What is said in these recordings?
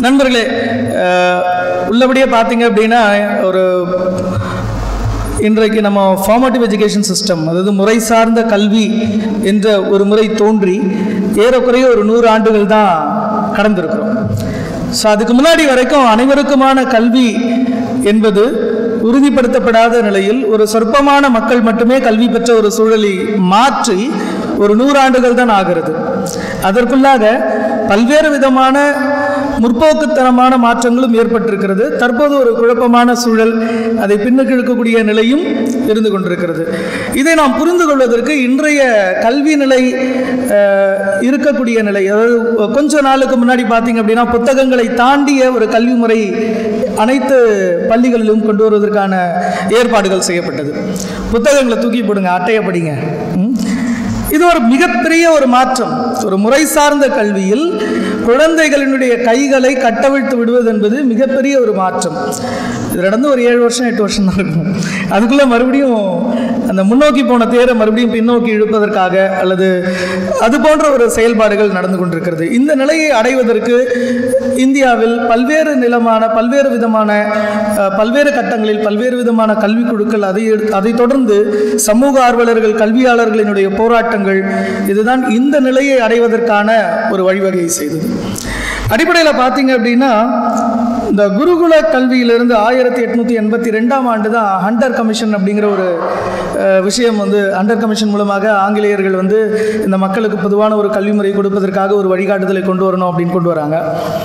நண்பர்களே அஹ், உள்ளபடியே பார்த்தீங்க அப்படின்னா ஒரு இன்றைக்கு நம்ம ஃபார்மேட்டிவ் எஜுகேஷன் சிஸ்டம் அதாவது முறை சார்ந்த கல்வி என்ற ஒரு முறை தோன்றி ஏறக்குறைய ஒரு நூறு ஆண்டுகள் தான் கடந்திருக்கிறோம் ஸோ அதுக்கு முன்னாடி வரைக்கும் அனைவருக்குமான கல்வி என்பது உறுதிப்படுத்தப்படாத நிலையில் ஒரு சொற்பமான மக்கள் மட்டுமே கல்வி பெற்ற ஒரு சூழலை மாற்றி ஒரு நூறாண்டுகள் தான் ஆகிறது அதற்குள்ளாக பல்வேறு விதமான முற்போக்குத்தனமான மாற்றங்களும் ஏற்பட்டிருக்கிறது தற்போது ஒரு குழப்பமான சூழல் அதை பின்னுக்கு இழுக்கக்கூடிய நிலையும் இருந்து கொண்டிருக்கிறது இதை நாம் புரிந்து கொள்வதற்கு இன்றைய கல்வி நிலை அஹ், இருக்கக்கூடிய நிலை அதாவது கொஞ்ச நாளுக்கு முன்னாடி பார்த்தீங்க அப்படின்னா புத்தகங்களை தாண்டிய ஒரு கல்வி முறை அனைத்து பள்ளிகளிலும் கொண்டு வருவதற்கான ஏற்பாடுகள் செய்யப்பட்டது புத்தகங்களை தூக்கி போடுங்க அட்டையை படிங்க ம்? இது ஒரு மிகப்பெரிய ஒரு மாற்றம் ஒரு முறை சார்ந்த கல்வியில் குழந்தைகளினுடைய கைகளை கட்டவிழ்த்து விடுவது என்பது மிகப்பெரிய ஒரு மாற்றம் இது நடந்து ஒரு ஏழு வருஷம் எட்டு வருஷம் தான் இருக்கும் அதுக்குள்ளே மறுபடியும் அந்த முன்னோக்கி போன தேரை மறுபடியும் பின்னோக்கி இழுப்பதற்காக அல்லது அது போன்ற ஒரு செயல்பாடுகள் நடந்து கொண்டிருக்கிறது இந்த நிலையை அடைவதற்கு இந்தியாவில் பல்வேறு நிலமான பல்வேறு விதமான அஹ், பல்வேறு கட்டங்களில் பல்வேறு விதமான கல்விக் குழுக்கள் அதை எடுத்து- அதைத் தொடர்ந்து சமூக ஆர்வலர்கள் கல்வியாளர்களினுடைய போராட்டங்கள் இதுதான் இந்த நிலையை அடைவதற்கான ஒரு வழிவகையை செய்தது அடிப்படையில் பார்த்தீங்க அப்படின்னா இந்த குருகுல கல்வியிலிருந்து ஆயிரத்தி எட்நூற்றி எண்பத்தி ரெண்டாம் ஆண்டு தான் ஹண்டர் கமிஷன் அப்படிங்கிற ஒரு அஹ், விஷயம் வந்து ஹண்டர் கமிஷன் மூலமாக ஆங்கிலேயர்கள் வந்து இந்த மக்களுக்கு பொதுவான ஒரு கல்வி முறை கொடுப்பதற்காக ஒரு வழிகாட்டுதலை கொண்டு வரணும் அப்படின்னு கொண்டு வராங்க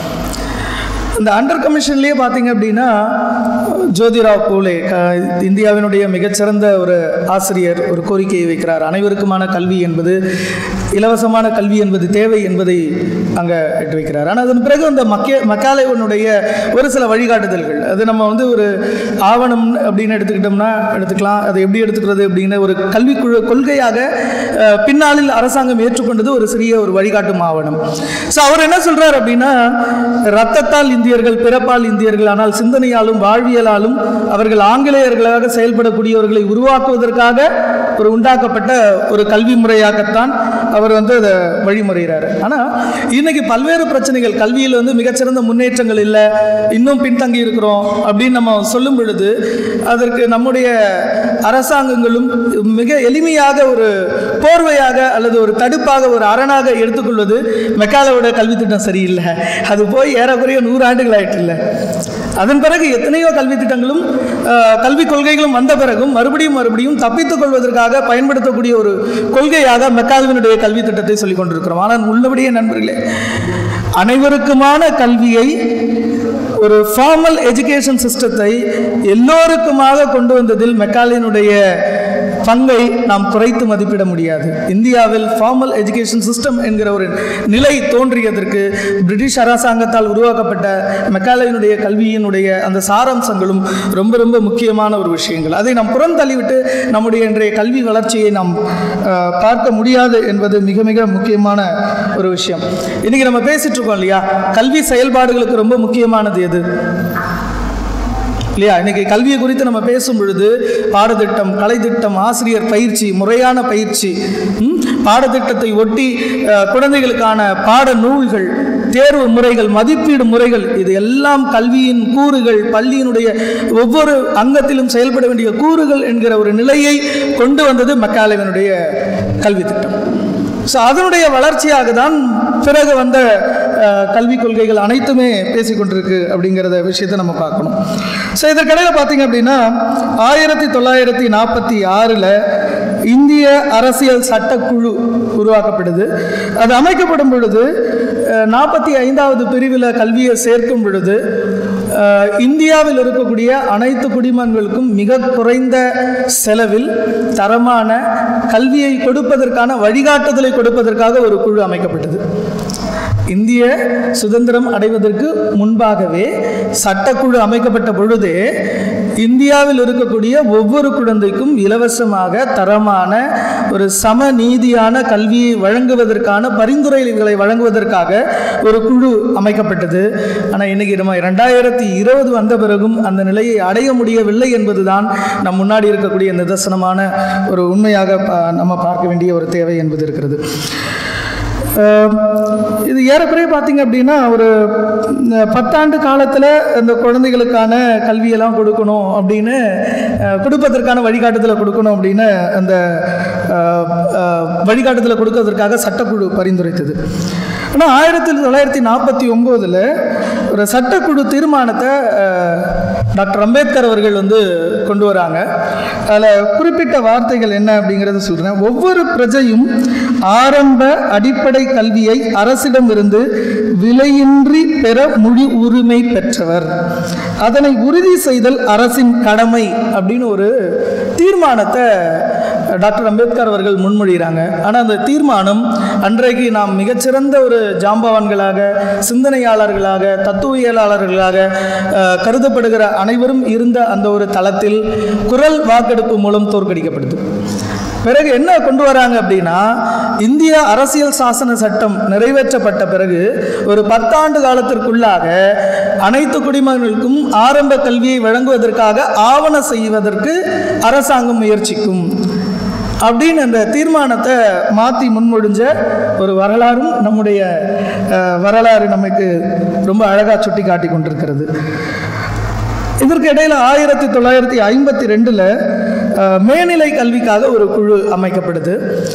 இந்த அண்டர் கமிஷன்லேயே பார்த்தீங்க அப்படின்னா ஜோதிராவ் பூலே க இந்தியாவினுடைய மிகச்சிறந்த ஒரு ஆசிரியர் ஒரு கோரிக்கையை வைக்கிறார் அனைவருக்குமான கல்வி என்பது இலவசமான கல்வி என்பது தேவை என்பதை அங்கே எட்டு வைக்கிறார் ஆனால் அதன் பிறகு அந்த மக்கே மக்காலேவனுடைய ஒரு சில வழிகாட்டுதல்கள் அது நம்ம வந்து ஒரு ஆவணம் அப்படின்னு எடுத்துக்கிட்டோம்னா எடுத்துக்கலாம் அதை எப்படி எடுத்துக்கிறது அப்படின்னு ஒரு கல்வி குழு கொள்கையாக அஹ், பின்னாளில் அரசாங்கம் ஏற்றுக்கொண்டது ஒரு சிறிய ஒரு வழிகாட்டும் ஆவணம் ஸோ அவர் என்ன சொல்றார் அப்படின்னா ரத்தத்தால் இந்தியர்கள் பிறப்பால் இந்தியர்கள் ஆனால் சிந்தனையாலும் வாழ்வியலாலும் அவர்கள் ஆங்கிலேயர்களாக செயல்படக்கூடியவர்களை உருவாக்குவதற்காக ஒரு உண்டாக்கப்பட்ட ஒரு கல்வி முறையாகத்தான் அவர் வந்து அதை வழிமுறைகிறார் ஆனால் இன்னைக்கு பல்வேறு பிரச்சனைகள் கல்வியில் வந்து மிகச்சிறந்த முன்னேற்றங்கள் இல்லை இன்னும் பின்தங்கி இருக்கிறோம் அப்படின்னு நம்ம சொல்லும் பொழுது அதற்கு நம்முடைய அரசாங்கங்களும் மிக எளிமையாக ஒரு போர்வையாக அல்லது ஒரு தடுப்பாக ஒரு அரணாக எடுத்துக்கொள்வது மெக்காலோட கல்வி திட்டம் சரியில்லை அது போய் ஏறக்குறைய நூறு ஆண்டுகள் ஆயிட்டுல்ல அதன் பிறகு எத்தனையோ கல்வி திட்டங்களும் அஹ், கல்விக் கொள்கைகளும் வந்த பிறகும் மறுபடியும் மறுபடியும் தப்பித்துக் கொள்வதற்காக பயன்படுத்தக்கூடிய ஒரு கொள்கையாக மெக்கால்வினுடைய கல்வி திட்டத்தை சொல்லிக் கொண்டிருக்கிறோம் ஆனால் உள்ளபடியே நண்பர்களே அனைவருக்குமான கல்வியை ஒரு ஃபார்மல் எஜுகேஷன் சிஸ்டத்தை எல்லோருக்குமாக கொண்டு வந்ததில் மெக்காலினுடைய பங்கை நாம் குறைத்து மதிப்பிட முடியாது இந்தியாவில் ஃபார்மல் எஜுகேஷன் சிஸ்டம் என்கிற ஒரு நிலை தோன்றியதற்கு பிரிட்டிஷ் அரசாங்கத்தால் உருவாக்கப்பட்ட மெக்காலையினுடைய கல்வியினுடைய அந்த சாராம்சங்களும் ரொம்ப ரொம்ப முக்கியமான ஒரு விஷயங்கள் அதை நாம் புறந்தள்ளிவிட்டு நம்முடைய இன்றைய கல்வி வளர்ச்சியை நாம் அஹ், பார்க்க முடியாது என்பது மிக மிக முக்கியமான ஒரு விஷயம் இன்னைக்கு நம்ம பேசிட்டு இருக்கோம் இல்லையா கல்வி செயல்பாடுகளுக்கு ரொம்ப முக்கியமானது எது இல்லையா இன்னைக்கு கல்வியை குறித்து நம்ம பேசும் பொழுது பாடத்திட்டம் கலைத்திட்டம் ஆசிரியர் பயிற்சி முறையான பயிற்சி ம், பாடத்திட்டத்தை ஒட்டி அஹ், குழந்தைகளுக்கான பாட நூல்கள் தேர்வு முறைகள் மதிப்பீடு முறைகள் இது எல்லாம் கல்வியின் கூறுகள் பள்ளியினுடைய ஒவ்வொரு அங்கத்திலும் செயல்பட வேண்டிய கூறுகள் என்கிற ஒரு நிலையை கொண்டு வந்தது மக்காலவனுடைய கல்வி திட்டம் ஸோ அதனுடைய வளர்ச்சியாக தான் பிறகு வந்த அஹ், கல்விக் கொள்கைகள் அனைத்துமே பேசிக்கொண்டிருக்கு அப்படிங்கிறத விஷயத்தை நம்ம பார்க்கணும் ஸோ இதற்கிடையில் பார்த்தீங்க அப்படின்னா ஆயிரத்தி தொள்ளாயிரத்தி நாற்பத்தி ஆறில் இந்திய அரசியல் சட்டக்குழு உருவாக்கப்படுது அது அமைக்கப்படும் பொழுது நாற்பத்தி ஐந்தாவது பிரிவில் கல்வியை சேர்க்கும் பொழுது அஹ், இந்தியாவில் இருக்கக்கூடிய அனைத்து குடிமக்களுக்கும் மிக குறைந்த செலவில் தரமான கல்வியை கொடுப்பதற்கான வழிகாட்டுதலை கொடுப்பதற்காக ஒரு குழு அமைக்கப்பட்டது இந்திய சுதந்திரம் அடைவதற்கு முன்பாகவே சட்டக்குழு அமைக்கப்பட்ட பொழுதே இந்தியாவில் இருக்கக்கூடிய ஒவ்வொரு குழந்தைக்கும் இலவசமாக தரமான ஒரு சமநீதியான கல்வியை வழங்குவதற்கான பரிந்துரைகளை வழங்குவதற்காக ஒரு குழு அமைக்கப்பட்டது ஆனால் இன்னைக்கு நம்ம ரெண்டாயிரத்தி இருபது வந்த பிறகும் அந்த நிலையை அடைய முடியவில்லை என்பதுதான் நம் முன்னாடி இருக்கக்கூடிய நிதர்சனமான ஒரு உண்மையாக பா- நம்ம பார்க்க வேண்டிய ஒரு தேவை என்பது இருக்கிறது அஹ், இது ஏறக்குறைய பார்த்தீங்க அப்படின்னா ஒரு அஹ், பத்தாண்டு காலத்தில் இந்த குழந்தைகளுக்கான கல்வியெல்லாம் கொடுக்கணும் அப்படின்னு அஹ், கொடுப்பதற்கான வழிகாட்டுதலை கொடுக்கணும் அப்படின்னு அந்த அஹ், அஹ், வழிகாட்டுதலை கொடுக்கறதற்காக சட்டக்குழு பரிந்துரைத்தது ஆனால் ஆயிரத்தி தொள்ளாயிரத்தி நாற்பத்தி ஒம்போதில் ஒரு சட்டக்குழு தீர்மானத்தை அஹ், டாக்டர் அம்பேத்கர் அவர்கள் வந்து கொண்டு வராங்க அதில் குறிப்பிட்ட வார்த்தைகள் என்ன அப்படிங்கிறத சொல்கிறேன் ஒவ்வொரு பிரஜையும் ஆரம்ப அடிப்படை கல்வியை அரசிடமிருந்து விலையின்றி பெற முழு உரிமை பெற்றவர் அதனை உறுதி செய்தல் அரசின் கடமை அப்படின்னு ஒரு தீர்மானத்தை டாக்டர் அம்பேத்கர் அவர்கள் முன்மொழிகிறாங்க ஆனால் அந்த தீர்மானம் அன்றைக்கு நாம் மிகச்சிறந்த ஒரு ஜாம்பவான்களாக சிந்தனையாளர்களாக தத்துவியலாளர்களாக அஹ், கருதப்படுகிற அனைவரும் இருந்த அந்த ஒரு தளத்தில் குரல் வாக்கெடுப்பு மூலம் தோற்கடிக்கப்படுது பிறகு என்ன கொண்டு வராங்க அப்படின்னா இந்திய அரசியல் சாசன சட்டம் நிறைவேற்றப்பட்ட பிறகு ஒரு பத்தாண்டு காலத்திற்குள்ளாக அனைத்து குடிமகன்களுக்கும் ஆரம்ப கல்வியை வழங்குவதற்காக ஆவண செய்வதற்கு அரசாங்கம் முயற்சிக்கும் அப்படின்னு அந்த தீர்மானத்தை மாற்றி முன்மொழிஞ்ச ஒரு வரலாறும் நம்முடைய அஹ், வரலாறு நமக்கு ரொம்ப அழகாக சுட்டி காட்டி கொண்டிருக்கிறது இதற்கு இடையில் ஆயிரத்தி தொள்ளாயிரத்தி ஐம்பத்தி ரெண்டில் மேல்நிலை கல்விக்காக ஒரு குழு அமைக்கப்படுது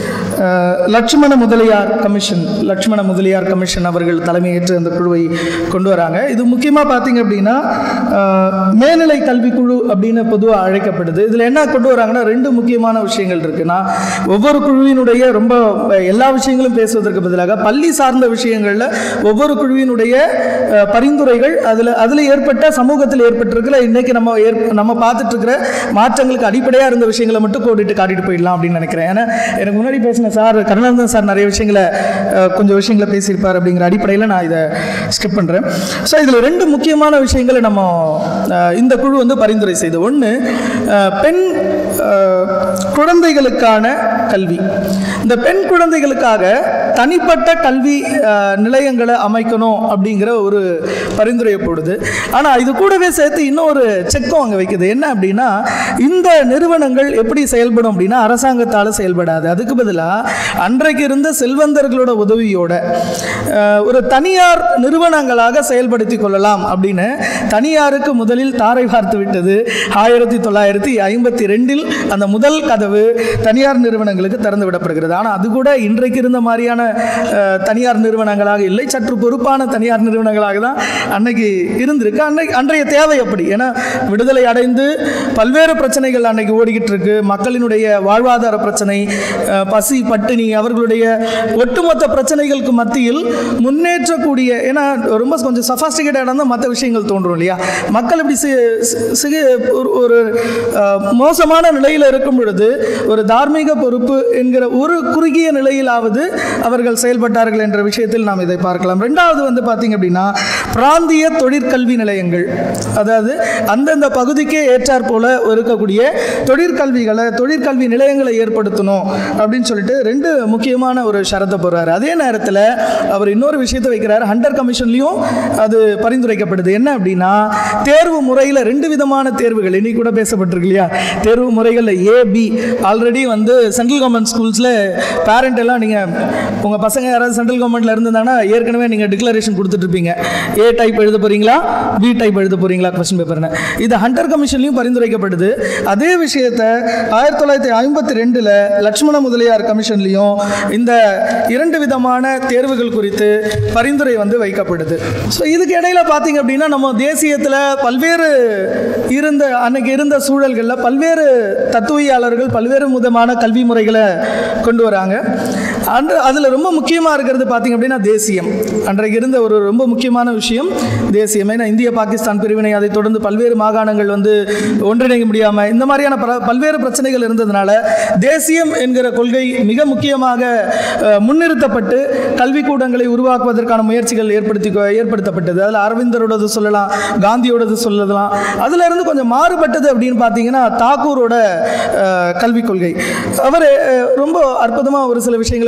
அஹ், லட்சுமண முதலியார் கமிஷன் லட்சுமண முதலியார் கமிஷன் அவர்கள் தலைமையேற்று அந்த குழுவை கொண்டு வராங்க இது முக்கியமாக பார்த்தீங்க அப்படின்னா அஹ், மேல்நிலை கல்வி குழு அப்படின்னு பொதுவாக அழைக்கப்படுது இதில் என்ன கொண்டு வராங்கன்னா ரெண்டு முக்கியமான விஷயங்கள் இருக்குன்னா ஒவ்வொரு குழுவினுடைய ரொம்ப எல்லா விஷயங்களும் பேசுவதற்கு பதிலாக பள்ளி சார்ந்த விஷயங்களில் ஒவ்வொரு குழுவினுடைய அஹ், பரிந்துரைகள் அதில் அதில் ஏற்பட்ட சமூகத்தில் ஏற்பட்டிருக்கிற இன்னைக்கு நம்ம ஏற் நம்ம பார்த்துட்டு இருக்கிற மாற்றங்களுக்கு அடிப்படையாக இருந்த விஷயங்களை மட்டும் கோடிட்டு காட்டிட்டு போயிடலாம் அப்படின்னு நினைக்கிறேன் ஏன்னா எனக்கு முன்னாடி பேசின சார் கருணானந்தன் சார் நிறைய விஷயங்களை அஹ், கொஞ்சம் விஷயங்களை பேசியிருப்பார் அப்படிங்கிற அடிப்படையில் நான் இதை ஸ்கிப் பண்ணுறேன் ஸோ இதில் ரெண்டு முக்கியமான விஷயங்களை நம்ம அஹ், இந்த குழு வந்து பரிந்துரை செய்து ஒன்று பெண் அஹ், குழந்தைகளுக்கான கல்வி இந்த பெண் குழந்தைகளுக்காக தனிப்பட்ட கல்வி அஹ், நிலையங்களை அமைக்கணும் அப்படிங்கிற ஒரு பரிந்துரையை போடுது ஆனால் இது கூடவே சேர்த்து இன்னொரு செக்கும் அங்கே வைக்குது என்ன அப்படின்னா இந்த நிறுவனங்கள் எப்படி செயல்படும் அப்படின்னா அரசாங்கத்தால் செயல்படாது அதுக்கு பதிலாக அன்றைக்கு இருந்த செல்வந்தர்களோட உதவியோட அஹ், ஒரு தனியார் நிறுவனங்களாக செயல்படுத்தி கொள்ளலாம் அப்படின்னு தனியாருக்கு முதலில் தாரை பார்த்து விட்டது ஆயிரத்தி தொள்ளாயிரத்தி ஐம்பத்தி ரெண்டில் அந்த முதல் கதவு தனியார் நிறுவனங்களுக்கு திறந்து விடப்படுகிறது ஆனால் அது கூட இன்றைக்கு இருந்த மாதிரியான அஹ், தனியார் நிறுவனங்களாக இல்லை சற்று பொறுப்பான தனியார் நிறுவனங்களாக தான் அன்னைக்கு இருந்திருக்கு அன்னைக்கு அன்றைய தேவை அப்படி ஏன்னா விடுதலை அடைந்து பல்வேறு பிரச்சனைகள் அன்னைக்கு ஓடிக்கிட்டு இருக்கு மக்களினுடைய வாழ்வாதார பிரச்சனை அஹ், பசி பட்டினி அவர்களுடைய ஒட்டுமொத்த பிரச்சனைகளுக்கு மத்தியில் முன்னேற்றக்கூடிய ஏன்னா ரொம்ப கொஞ்சம் சஃபாஸ்டிகேட்டடாக இருந்தால் மற்ற விஷயங்கள் தோன்றும் இல்லையா மக்கள் இப்படி சி- சி- சிகு ஒரு ஒரு அஹ், மோசமான நிலையில் இருக்கும் பொழுது ஒரு தார்மீக பொறுப்பு என்கிற ஒரு குறுகிய நிலையிலாவது அவர்கள் செயல்பட்டார்கள் என்ற விஷயத்தில் நாம் இதை பார்க்கலாம் ரெண்டாவது வந்து பார்த்தீங்க அப்படின்னா பிராந்திய தொழிற்கல்வி நிலையங்கள் அதாவது அந்தந்த பகுதிக்கே ஏற்றாற் போல இருக்கக்கூடிய தொழிற்கல்விகளை தொழிற்கல்வி நிலையங்களை ஏற்படுத்தணும் அப்படின்னு சொல்லிட்டு ரெண்டு முக்கியமான ஒரு ஷரத்தை போடுறாரு அதே நேரத்தில் அவர் இன்னொரு விஷயத்தை வைக்கிறார் ஹண்டர் கமிஷன்லையும் அது பரிந்துரைக்கப்படுது என்ன அப்படின்னா தேர்வு முறையில் ரெண்டு விதமான தேர்வுகள் இன்னைக்கு கூட பேசப்பட்டிருக்கு இல்லையா தேர்வு முறைகளில் ஏபி ஆல்ரெடி வந்து சென்ட்ரல் கவர்மெண்ட் ஸ்கூல்ஸில் பேரண்ட் எல்லாம் நீங்கள் உங்கள் பசங்க யாராவது சென்ட்ரல் கவர்மெண்ட்டில் இருந்திருந்தாங்கன்னா ஏற்கனவே நீங்கள் டிக்ளரேஷன் கொடுத்துட்ருப்பீங்க ஏ டைப் எழுத போகிறீங்களா பி டைப் எழுத போகிறீங்களா கொஸ்டின் பேப்பர்னு இது ஹண்டர் கமிஷன்லையும் பரிந்துரைக்கப்படுது அதே விஷயத்தை ஆயிரத்தி தொள்ளாயிரத்தி ஐம்பத்தி ரெண்டில் லட்சுமண முதலியார் கமிஷன்லையும் இந்த இரண்டு விதமான தேர்வுகள் குறித்து பரிந்துரை வந்து வைக்கப்படுது ஸோ இதுக்கு இடையில பார்த்தீங்க அப்படின்னா நம்ம தேசியத்தில் பல்வேறு இருந்த அன்னைக்கு இருந்த சூழல்களில் பல்வேறு தத்துவியாளர்கள் பல்வேறு விதமான கல்வி முறைகளை கொண்டு வராங்க அன்று அதில் ரொம்ப முக்கியமாக இருக்கிறது பார்த்தீங்க அப்படின்னா தேசியம் அன்றைக்கு இருந்த ஒரு ரொம்ப முக்கியமான விஷயம் தேசியம் ஏன்னா இந்திய பாகிஸ்தான் பிரிவினை அதை தொடர்ந்து பல்வேறு மாகாணங்கள் வந்து ஒன்றிணைக்க முடியாமல் இந்த மாதிரியான பல பல்வேறு பிரச்சனைகள் இருந்ததுனால தேசியம் என்கிற கொள்கை மிக முக்கியமாக அஹ், முன்னிறுத்தப்பட்டு கல்விக்கூடங்களை உருவாக்குவதற்கான முயற்சிகள் ஏற்படுத்தி ஏற்படுத்தப்பட்டது அதில் அரவிந்தரோடது சொல்லலாம் காந்தியோடது சொல்லலாம் அதுல இருந்து கொஞ்சம் மாறுபட்டது அப்படின்னு பார்த்தீங்கன்னா தாக்கூரோட அஹ், கல்விக் கொள்கை அவர் அஹ், ரொம்ப அற்புதமாக ஒரு சில விஷயங்களை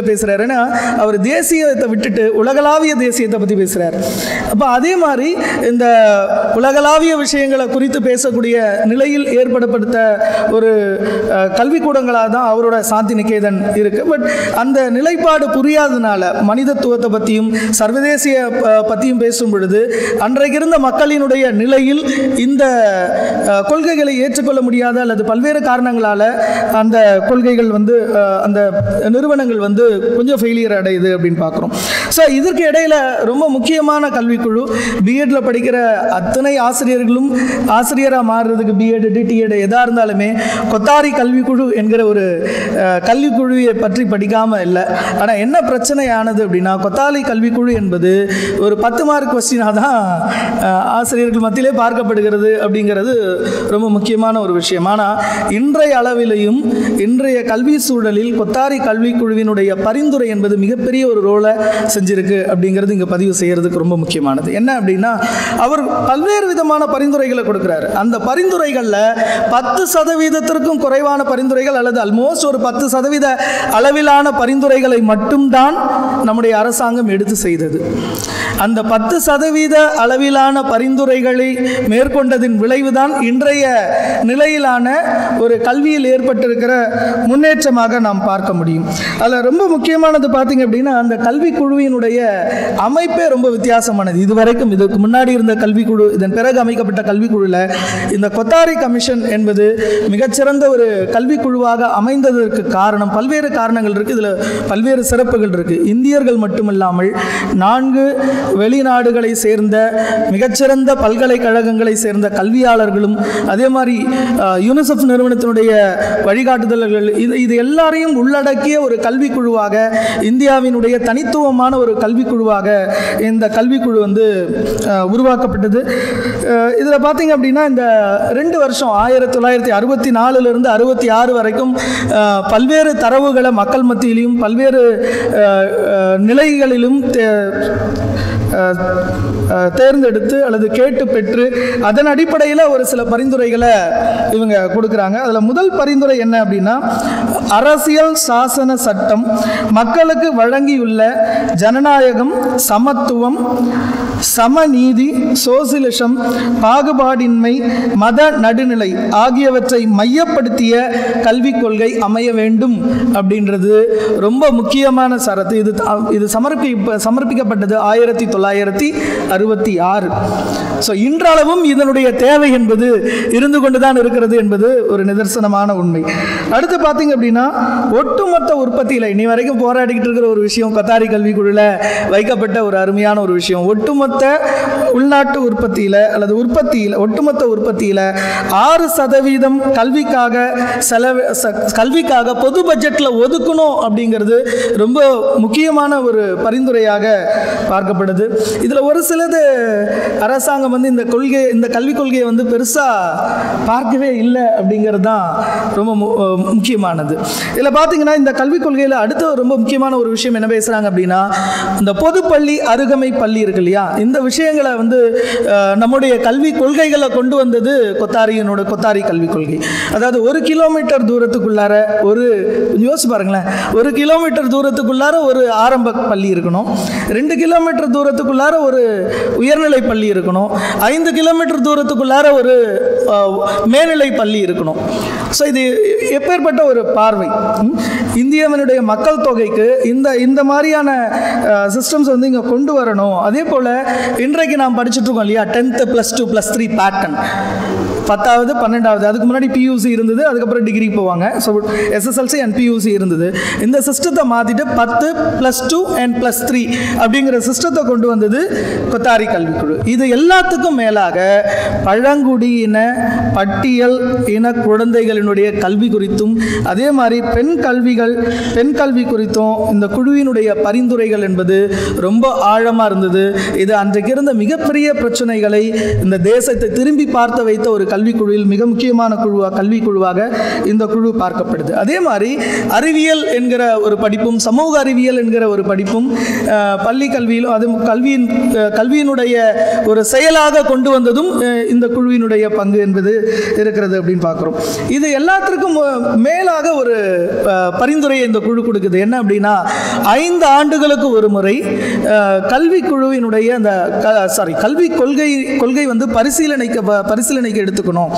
பேசுகிறார் ஏன்னா அவர் தேசியத்தை விட்டுட்டு உலகளாவிய தேசியத்தை பற்றி பேசுகிறார் அப்போ அதே மாதிரி இந்த உலகளாவிய விஷயங்களை குறித்து பேசக்கூடிய நிலையில் ஏற்படுத்த ஒரு அஹ், கல்விக்கூடங்களாக தான் அவரோட சாந்தி நிகேதன் இருக்கு பட் அந்த நிலைப்பாடு புரியாதனால மனிதத்துவத்தை பற்றியும் சர்வதேசிய அஹ், பற்றியும் பேசும் பொழுது அன்றைக்கு இருந்த மக்களினுடைய நிலையில் இந்த அஹ், கொள்கைகளை ஏற்றுக்கொள்ள முடியாத அல்லது பல்வேறு காரணங்களால் அந்த கொள்கைகள் வந்து அஹ், அந்த நிறுவனங்கள் வந்து கொஞ்சம் ஃபெயிலியர் அடையுது அப்படின்னு பார்க்குறோம் ஸோ இதற்கு இடையில ரொம்ப முக்கியமான கல்விக்குழு பிஎட்ல படிக்கிற அத்தனை ஆசிரியர்களும் ஆசிரியராக மாறுறதுக்கு பிஎட் டிடிஎட் எதாக இருந்தாலுமே கொத்தாரி கல்விக்குழு என்கிற ஒரு அஹ், கல்விக்குழுவை பற்றி படிக்காமல் இல்லை ஆனால் என்ன பிரச்சனை ஆனது அப்படின்னா கொத்தாரி கல்விக்குழு என்பது ஒரு பத்து மார்க் கொஸ்டினாக தான் அஹ், ஆசிரியர்கள் மத்தியிலே பார்க்கப்படுகிறது அப்படிங்கிறது ரொம்ப முக்கியமான ஒரு விஷயம் ஆனால் இன்றைய அளவிலையும் இன்றைய கல்வி சூழலில் கொத்தாரி கல்விக்குழுவினுடைய பரிந்துரை என்பது மிகப்பெரிய ஒரு ரோலை செஞ்சிருக்கு அப்படிங்கிறது இங்கே பதிவு செய்யறதுக்கு ரொம்ப முக்கியமானது என்ன அப்படின்னா அவர் பல்வேறு விதமான பரிந்துரைகளை கொடுக்குறாரு அந்த பரிந்துரைகளில் பத்து சதவீதத்திற்கும் குறைவான பரிந்துரைகள் அல்லது ஆல்மோஸ்ட் ஒரு பத்து சதவீத அளவிலான பரிந்துரைகளை மட்டும்தான் நம்முடைய அரசாங்கம் எடுத்து செய்தது அந்த பத்து சதவீத அளவிலான பரிந்துரைகளை மேற்கொண்டதின் விளைவுதான் இன்றைய நிலையிலான ஒரு கல்வியில் ஏற்பட்டிருக்கிற முன்னேற்றமாக நாம் பார்க்க முடியும் அதில் ரொம்ப முக்கியமானது பார்த்தீங்க அப்படின்னா அந்த கல்விக்குழுவினுடைய அமைப்பே ரொம்ப வித்தியாசமானது இதுவரைக்கும் இதுக்கு முன்னாடி இருந்த கல்விக்குழு இதன் பிறகு அமைக்கப்பட்ட கல்விக்குழுவில் இந்த கொத்தாரி கமிஷன் என்பது மிகச்சிறந்த ஒரு கல்விக்குழுவாக அமைந்ததற்கு காரணம் பல்வேறு காரணங்கள் இருக்குது இதில் பல்வேறு சிறப்புகள் இருக்குது இந்தியர்கள் மட்டுமில்லாமல் நான்கு வெளிநாடுகளை சேர்ந்த மிகச்சிறந்த பல்கலைக்கழகங்களை சேர்ந்த கல்வியாளர்களும் அதே மாதிரி அஹ், யூனிசெஃப் நிறுவனத்தினுடைய வழிகாட்டுதல்கள் இது இது எல்லாரையும் உள்ளடக்கிய ஒரு கல்விக்குழுவாக இந்தியாவினுடைய தனித்துவமான ஒரு கல்விக்குழுவாக இந்த கல்விக்குழு வந்து அஹ், உருவாக்கப்பட்டது இதில் பார்த்தீங்க அப்படின்னா இந்த ரெண்டு வருஷம் ஆயிரத்தி தொள்ளாயிரத்தி அறுபத்தி நாலுலேருந்து அறுபத்தி ஆறு வரைக்கும் அஹ், பல்வேறு தரவுகளை மக்கள் மத்தியிலும் பல்வேறு அஹ், அஹ், நிலைகளிலும் தே- அஹ், அஹ், தேர்ந்தெடுத்து அல்லது கேட்டு பெற்று அதன் அடிப்படையில் ஒரு சில பரிந்துரைகளை இவங்க கொடுக்குறாங்க அதில் முதல் பரிந்துரை என்ன அப்படின்னா அரசியல் சாசன சட்டம் மக்களுக்கு வழங்கியுள்ள ஜனநாயகம் சமத்துவம் சமநீதி சோசியலிசம் பாகுபாடின்மை மத நடுநிலை ஆகியவற்றை மையப்படுத்திய கல்விக் கொள்கை அமைய வேண்டும் அப்படின்றது ரொம்ப முக்கியமான சரத்து இது இது சமர்ப்பி சமர்ப்பிக்கப்பட்டது ஆயிரத்தி தொள்ளாயிரத்தி அறுபத்தி ஆறு ஸோ இன்றளவும் இதனுடைய தேவை என்பது இருந்து கொண்டு தான் இருக்கிறது என்பது ஒரு நிதர்சனமான உண்மை அடுத்து பார்த்தீங்க அப்படின்னா ஒட்டுமொத்த உற்பத்தியில் இனி வரைக்கும் போராடிக்கிட்டு இருக்கிற ஒரு விஷயம் கத்தாரி கல்விக்குழுவில் வைக்கப்பட்ட ஒரு அருமையான ஒரு விஷயம் ஒட்டுமொத்த உள்நாட்டு உற்பத்தியில் அல்லது உற்பத்தியில் ஒட்டுமொத்த உற்பத்தியில் ஆறு சதவீதம் கல்விக்காக செலவு ச- கல்விக்காக பொது பட்ஜெட்டில் ஒதுக்கணும் அப்படிங்கிறது ரொம்ப முக்கியமான ஒரு பரிந்துரையாக பார்க்கப்படுது இதில் ஒரு சிலது அரசாங்கம் வந்து இந்த கொள்கை இந்த கல்விக் கொள்கையை வந்து பெருசாக பார்க்கவே இல்லை அப்படிங்கிறது தான் ரொம்ப மு- அஹ் முக்கியமானது இதில் பார்த்தீங்கன்னா இந்த கல்விக் கொள்கையில் அடுத்த ரொம்ப முக்கியமான ஒரு விஷயம் என்ன பேசுகிறாங்க அப்படின்னா இந்த பொதுப்பள்ளி அருகமை பள்ளி இருக்கு இல்லையா இந்த விஷயங்களை வந்து அஹ், நம்முடைய கல்வி கொள்கைகளை கொண்டு வந்தது கொத்தாரியினோட கொத்தாரி கல்விக் கொள்கை அதாவது ஒரு கிலோமீட்டர் தூரத்துக்குள்ளார ஒரு யோசிச்சு பாருங்களேன் ஒரு கிலோமீட்டர் தூரத்துக்குள்ளார ஒரு ஆரம்ப பள்ளி இருக்கணும் ரெண்டு கிலோமீட்டர் தூரத்துக்குள்ளார ஒரு உயர்நிலை பள்ளி இருக்கணும் ஐந்து கிலோமீட்டர் தூரத்துக்குள்ளார ஒரு அஹ், மேல்நிலை பள்ளி இருக்கணும் ஸோ இது எப்பேற்பட்ட ஒரு பார்வை ம்? இந்தியாவினுடைய மக்கள் தொகைக்கு இந்த இந்த மாதிரியான சிஸ்டம்ஸ் வந்து இங்கே கொண்டு வரணும் அதே போல் இன்றைக்கு நாம் படிச்சுட்டு இருக்கோம் இல்லையா tenth plus two plus three pattern பத்தாவது பன்னெண்டாவது அதுக்கு முன்னாடி பியூசி இருந்தது அதுக்கப்புறம் டிகிரி போவாங்க ஸோ எஸ்எஸ்எல்சி அண்ட் பியூசி இருந்தது இந்த சிஸ்டத்தை மாற்றிட்டு பத்து plus two and plus three அப்படிங்கிற சிஸ்டத்தை கொண்டு வந்தது கொத்தாரி கல்விக்குழு இது எல்லாத்துக்கும் மேலாக பழங்குடியின பட்டியல் இன குழந்தைகளினுடைய கல்வி குறித்தும் அதே மாதிரி பெண் கல்விகள் பெண் கல்வி குறித்தும் இந்த குழுவினுடைய பரிந்துரைகள் என்பது ரொம்ப ஆழமாக இருந்தது இது அன்றைக்கு இருந்த மிகப்பெரிய பிரச்சனைகளை இந்த தேசத்தை திரும்பி பார்த்து வைத்த ஒரு கல்விக்குழுவில் மிக முக்கியமான குழுவாக கல்வி குழுவாக இந்த குழு பார்க்கப்படுது அதே மாதிரி அறிவியல் என்கிற ஒரு படிப்பும் சமூக அறிவியல் என்கிற ஒரு படிப்பும் அஹ், பள்ளி கல்வியிலும் அது கல்வியின் அஹ், கல்வியினுடைய ஒரு செயலாக கொண்டு வந்ததும் அஹ், இந்த குழுவினுடைய பங்கு என்பது இருக்கிறது அப்படின்னு பார்க்குறோம் இது எல்லாத்திற்கும் அஹ், மேலாக ஒரு ஒரு அஹ், பரிந்துரையை இந்த குழு கொடுக்குது என்ன அப்படின்னா ஐந்து ஆண்டுகளுக்கு ஒரு முறை அஹ், கல்விக்குழுவினுடைய அந்த சாரி கல்வி கொள்கை கொள்கை வந்து பரிசீலனைக்கு ப- பரிசீலனைக்கு எடுத்துக்கணும்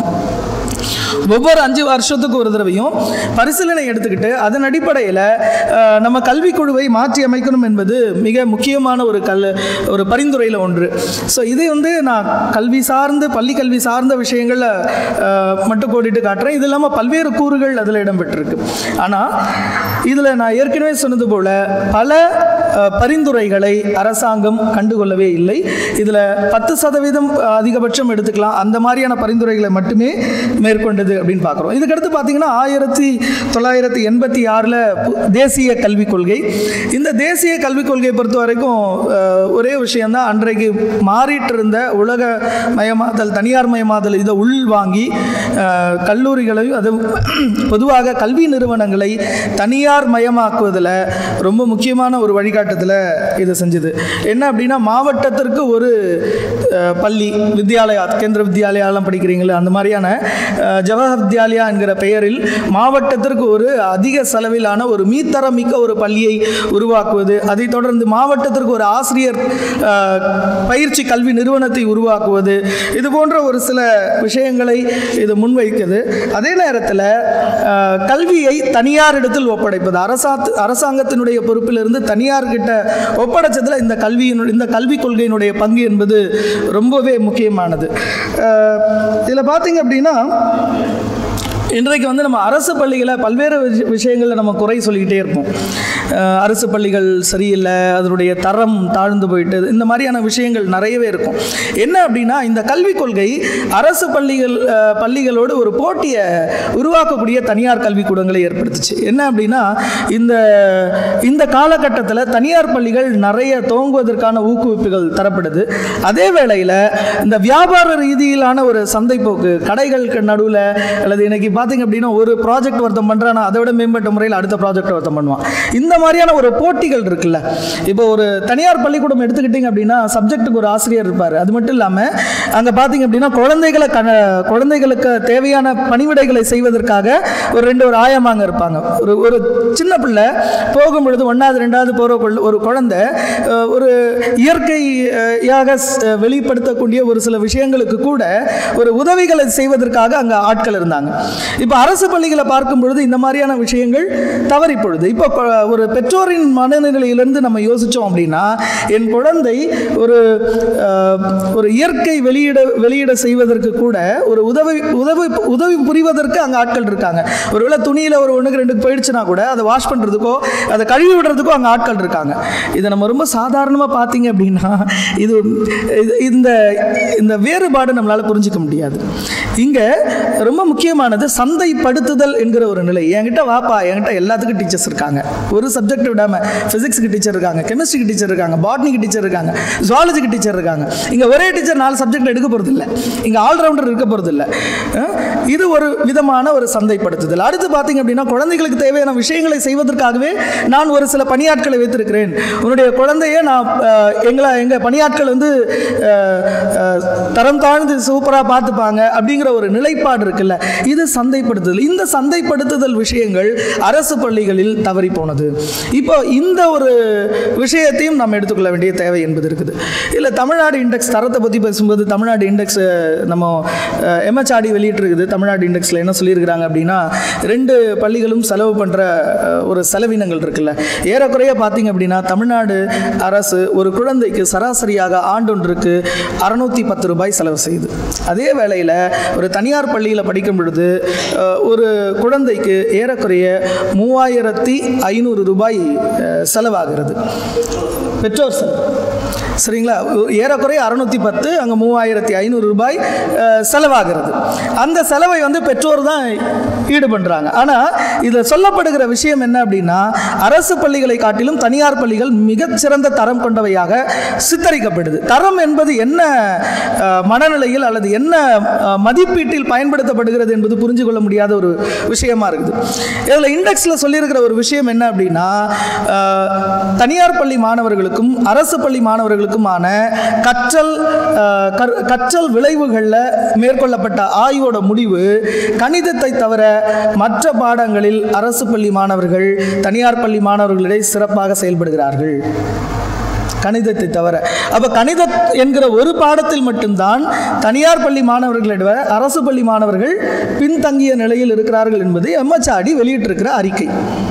ஒவ்வொரு அஞ்சு வருஷத்துக்கு ஒரு தடவையும் பரிசீலனை எடுத்துக்கிட்டு அதன் அடிப்படையில் அஹ், நம்ம கல்விக்குழுவை மாற்றி அமைக்கணும் என்பது மிக முக்கியமான ஒரு கல் ஒரு பரிந்துரையில் ஒன்று ஸோ இதை வந்து நான் கல்வி சார்ந்து பள்ளி கல்வி சார்ந்த விஷயங்களில் மட்டும் கோடிட்டு காட்டுறேன் இது இல்லாமல் பல்வேறு கூறுகள் அதில் இடம்பெற்றிருக்கு ஆனால் இதில் நான் ஏற்கனவே சொன்னது போல் பல அஹ், பரிந்துரைகளை அரசாங்கம் கண்டுகொள்ளவே இல்லை இதில் பத்து சதவீதம் அஹ், அதிகபட்சம் எடுத்துக்கலாம் அந்த மாதிரியான பரிந்துரைகளை மட்டுமே மேற்கொண்டது அப்படின்னு பார்க்குறோம் இதுக்கடுத்து பார்த்தீங்கன்னா ஆயிரத்தி தொள்ளாயிரத்தி எண்பத்தி ஆறில் தேசிய கல்விக் கொள்கை இந்த தேசிய கல்விக் கொள்கையை பொறுத்த வரைக்கும் அஹ், ஒரே விஷயம்தான் அன்றைக்கு மாறிட்டு இருந்த உலக மயமாதல் தனியார் மயமாதல் இதை உள்வாங்கி அஹ், கல்லூரிகளையும் அது பொதுவாக கல்வி நிறுவனங்களை தனியார் மயமாக்குவதில் ரொம்ப முக்கியமான ஒரு வழிகாட்டுதல இது செஞ்சது என்ன அப்படின்னா மாவட்டத்திற்கு ஒரு அஹ், பள்ளி வித்யாலயா கேந்திர வித்யாலயாலாம் படிக்கிறீங்களே அந்த மாதிரியான அஹ், ஜவஹர் வித்யாலயா என்கிற பெயரில் மாவட்டத்திற்கு ஒரு அதிக செலவிலான ஒரு மீத்தரம் மிக்க ஒரு பள்ளியை உருவாக்குவது அதைத் தொடர்ந்து மாவட்டத்திற்கு ஒரு ஆசிரியர் அஹ், பயிற்சி கல்வி நிறுவனத்தை உருவாக்குவது இது போன்ற ஒரு சில விஷயங்களை இது முன்வைக்குது அதே நேரத்தில் அஹ், கல்வியை தனியார் இடத்தில் ஒப்படைப்பது அரசாத்து அரசாங்கத்தினுடைய பொறுப்பிலிருந்து தனியார் கிட்ட ஒப்படைச்சதில் இந்த கல்வியினுடைய இந்த கல்விக் கொள்கையினுடைய பங்கு என்பது ரொம்பவே முக்கியமானது இதில் பார்த்தீங்க அப்படின்னா இன்றைக்கு வந்து நம்ம அரசு பள்ளிகளை பல்வேறு விஷ- விஷயங்களில் நம்ம குறை சொல்லிக்கிட்டே இருப்போம் அஹ் அரசு பள்ளிகள் சரியில்லை அதனுடைய தரம் தாழ்ந்து போயிட்டு இந்த மாதிரியான விஷயங்கள் நிறையவே இருக்கும் என்ன அப்படின்னா இந்த கல்விக் கொள்கை அரசு பள்ளிகள் அஹ், பள்ளிகளோடு ஒரு போட்டியை உருவாக்கக்கூடிய தனியார் கல்விக்கூடங்களை ஏற்படுத்துச்சு என்ன அப்படின்னா இந்த இந்த காலகட்டத்தில் தனியார் பள்ளிகள் நிறைய துவங்குவதற்கான ஊக்குவிப்புகள் தரப்படுது அதே வேளையில் இந்த வியாபார ரீதியிலான ஒரு சந்தைப்போக்கு கடைகளுக்கு நடுவில் அல்லது இன்னைக்கு பார்த்தீங்க அப்படின்னா ஒரு ப்ராஜெக்ட் ஒருத்தன் பண்ணுறானா அதை விட மேம்பட்ட முறையில் அடுத்த ப்ராஜெக்ட் ஒருத்தன் பண்ணுவான் இந்த மாதிரியான ஒரு போட்டிகள் இருக்குல்ல இப்போ ஒரு தனியார் பள்ளிக்கூடம் எடுத்துக்கிட்டிங்க அப்படின்னா சப்ஜெக்ட்டுக்கு ஒரு ஆசிரியர் இருப்பார் அது மட்டும் இல்லாமல் அங்கே பார்த்தீங்க அப்படின்னா குழந்தைகளை கண குழந்தைகளுக்கு தேவையான பணிவிடைகளை செய்வதற்காக ஒரு ரெண்டு ஒரு ஆயமாங்க இருப்பாங்க ஒரு ஒரு சின்ன பிள்ளை போகும் பொழுது ஒன்றாவது ரெண்டாவது போகிற ஒரு குழந்தை அஹ், ஒரு இயற்கையாக ஸ்- வெளிப்படுத்தக்கூடிய ஒரு சில விஷயங்களுக்கு கூட ஒரு உதவிகளை செய்வதற்காக அங்கே ஆட்கள் இருந்தாங்க இப்போ அரசு பள்ளிகளை பார்க்கும் பொழுது இந்த மாதிரியான விஷயங்கள் தவறி பொழுது இப்போ கொ- ஒரு பெற்றோரின் மனநிலையிலிருந்து நம்ம யோசித்தோம் அப்படின்னா என் குழந்தை ஒரு அஹ், ஒரு இயற்கை வெளியிட வெளியிட செய்வதற்கு கூட ஒரு உதவி உதவி உதவி புரிவதற்கு அங்கே ஆட்கள் இருக்காங்க ஒருவேளை துணியில் ஒரு ஒன்றுக்கு ரெண்டுக்கு போயிடுச்சுன்னா கூட அதை வாஷ் பண்ணுறதுக்கோ அதை கழுவி விடுறதுக்கோ அங்கே ஆட்கள் இருக்காங்க இதை நம்ம ரொம்ப சாதாரணமாக பார்த்தீங்க அப்படின்னா இது இது- இந்த இந்த வேறுபாடு நம்மளால் புரிஞ்சிக்க முடியாது இங்கே ரொம்ப முக்கியமானது சந்தைப்படுத்துதல் என்கிற ஒரு நிலை என்கிட்ட வாப்பா என்கிட்ட எல்லாத்துக்கும் டீச்சர்ஸ் இருக்காங்க ஒரு சப்ஜெக்ட் விடாமல் ஃபிசிக்ஸுக்கு டீச்சர் இருக்காங்க கெமிஸ்ட்ரிக்கு டீச்சர் இருக்காங்க பாட்னிக்கு டீச்சர் இருக்காங்க ஜுவாலஜிக்கு டீச்சர் இருக்காங்க இங்கே ஒரே டீச்சர் நாலு சப்ஜெக்ட் எடுக்க போகிறது இல்லை இங்கே ஆல்ரவுண்டர் இருக்க போகிறது இல்லை இது ஒரு விதமான ஒரு சந்தைப்படுத்துதல் அடுத்து பார்த்தீங்க அப்படின்னா குழந்தைகளுக்கு தேவையான விஷயங்களை செய்வதற்காகவே நான் ஒரு சில பணியாட்களை வைத்திருக்கிறேன் உன்னுடைய குழந்தைய நான் அஹ், எங்களை எங்கள் பணியாட்கள் வந்து அஹ், அஹ், தரம் தாழ்ந்து சூப்பராக பார்த்துப்பாங்க அப்படிங்கிற ஒரு நிலைப்பாடு இருக்குல்ல இது சந்தைப்படுத்துதல் இந்த சந்தைப்படுத்துதல் விஷயங்கள் அரசு பள்ளிகளில் தவறி போனது இப்போ இந்த ஒரு விஷயத்தையும் நம்ம எடுத்துக்கொள்ள வேண்டிய தேவை என்பது இருக்குது இல்லை தமிழ்நாடு இண்டெக்ஸ் தரத்தை பற்றி பேசும்போது தமிழ்நாடு இண்டெக்ஸ் நம்ம எம்ஹெச்ஆடி வெளியிட்டிருக்குது தமிழ்நாடு இண்டெக்ஸில் என்ன சொல்லியிருக்கிறாங்க அப்படின்னா ரெண்டு பள்ளிகளும் செலவு பண்ணுற ஒரு செலவினங்கள் இருக்குல்ல ஏறக்குறைய பார்த்தீங்க அப்படின்னா தமிழ்நாடு அரசு ஒரு குழந்தைக்கு சராசரியாக ஆண்டொன்றுக்கு அறுநூத்தி பத்து ரூபாய் செலவு செய்யுது அதே வேளையில் ஒரு தனியார் பள்ளியில் படிக்கும் பொழுது அஹ், ஒரு குழந்தைக்கு ஏறக்குறைய மூவாயிரத்தி ஐநூறு ரூபாய் அஹ், செலவாகிறது பெற்றோர் செலவு சரிங்களா ஏறக்குறைய அறுநூத்தி பத்து அங்கே மூவாயிரத்தி ஐநூறு ரூபாய் அஹ், செலவாகிறது அந்த செலவை வந்து பெற்றோர் தான் ஈடு பண்ணுறாங்க ஆனால் இதில் சொல்லப்படுகிற விஷயம் என்ன அப்படின்னா அரசு பள்ளிகளை காட்டிலும் தனியார் பள்ளிகள் மிகச்சிறந்த தரம் கொண்டவையாக சித்தரிக்கப்படுது தரம் என்பது என்ன அஹ், மனநிலையில் அல்லது என்ன அஹ், மதிப்பீட்டில் பயன்படுத்தப்படுகிறது என்பது புரிஞ்சு கொள்ள முடியாத ஒரு விஷயமா இருக்குது இதில் இண்டெக்ஸில் சொல்லியிருக்கிற ஒரு விஷயம் என்ன அப்படின்னா அஹ், தனியார் பள்ளி மாணவர்களுக்கும் அரசு பள்ளி மாணவர்களுக்கும் ஆண்டுகளுக்குமான கற்றல் அஹ், கற்- கற்றல் விளைவுகளில் மேற்கொள்ளப்பட்ட ஆய்வோட முடிவு கணிதத்தை தவிர மற்ற பாடங்களில் அரசு பள்ளி மாணவர்கள் தனியார் பள்ளி மாணவர்களிடையே சிறப்பாக செயல்படுகிறார்கள் கணிதத்தை தவிர அப்போ கணித என்கிற ஒரு பாடத்தில் மட்டும்தான் தனியார் பள்ளி மாணவர்களை விட அரசு பள்ளி மாணவர்கள் பின்தங்கிய நிலையில் இருக்கிறார்கள் என்பது எம்எச்ஆடி வெளியிட்டிருக்கிற அறிக்கை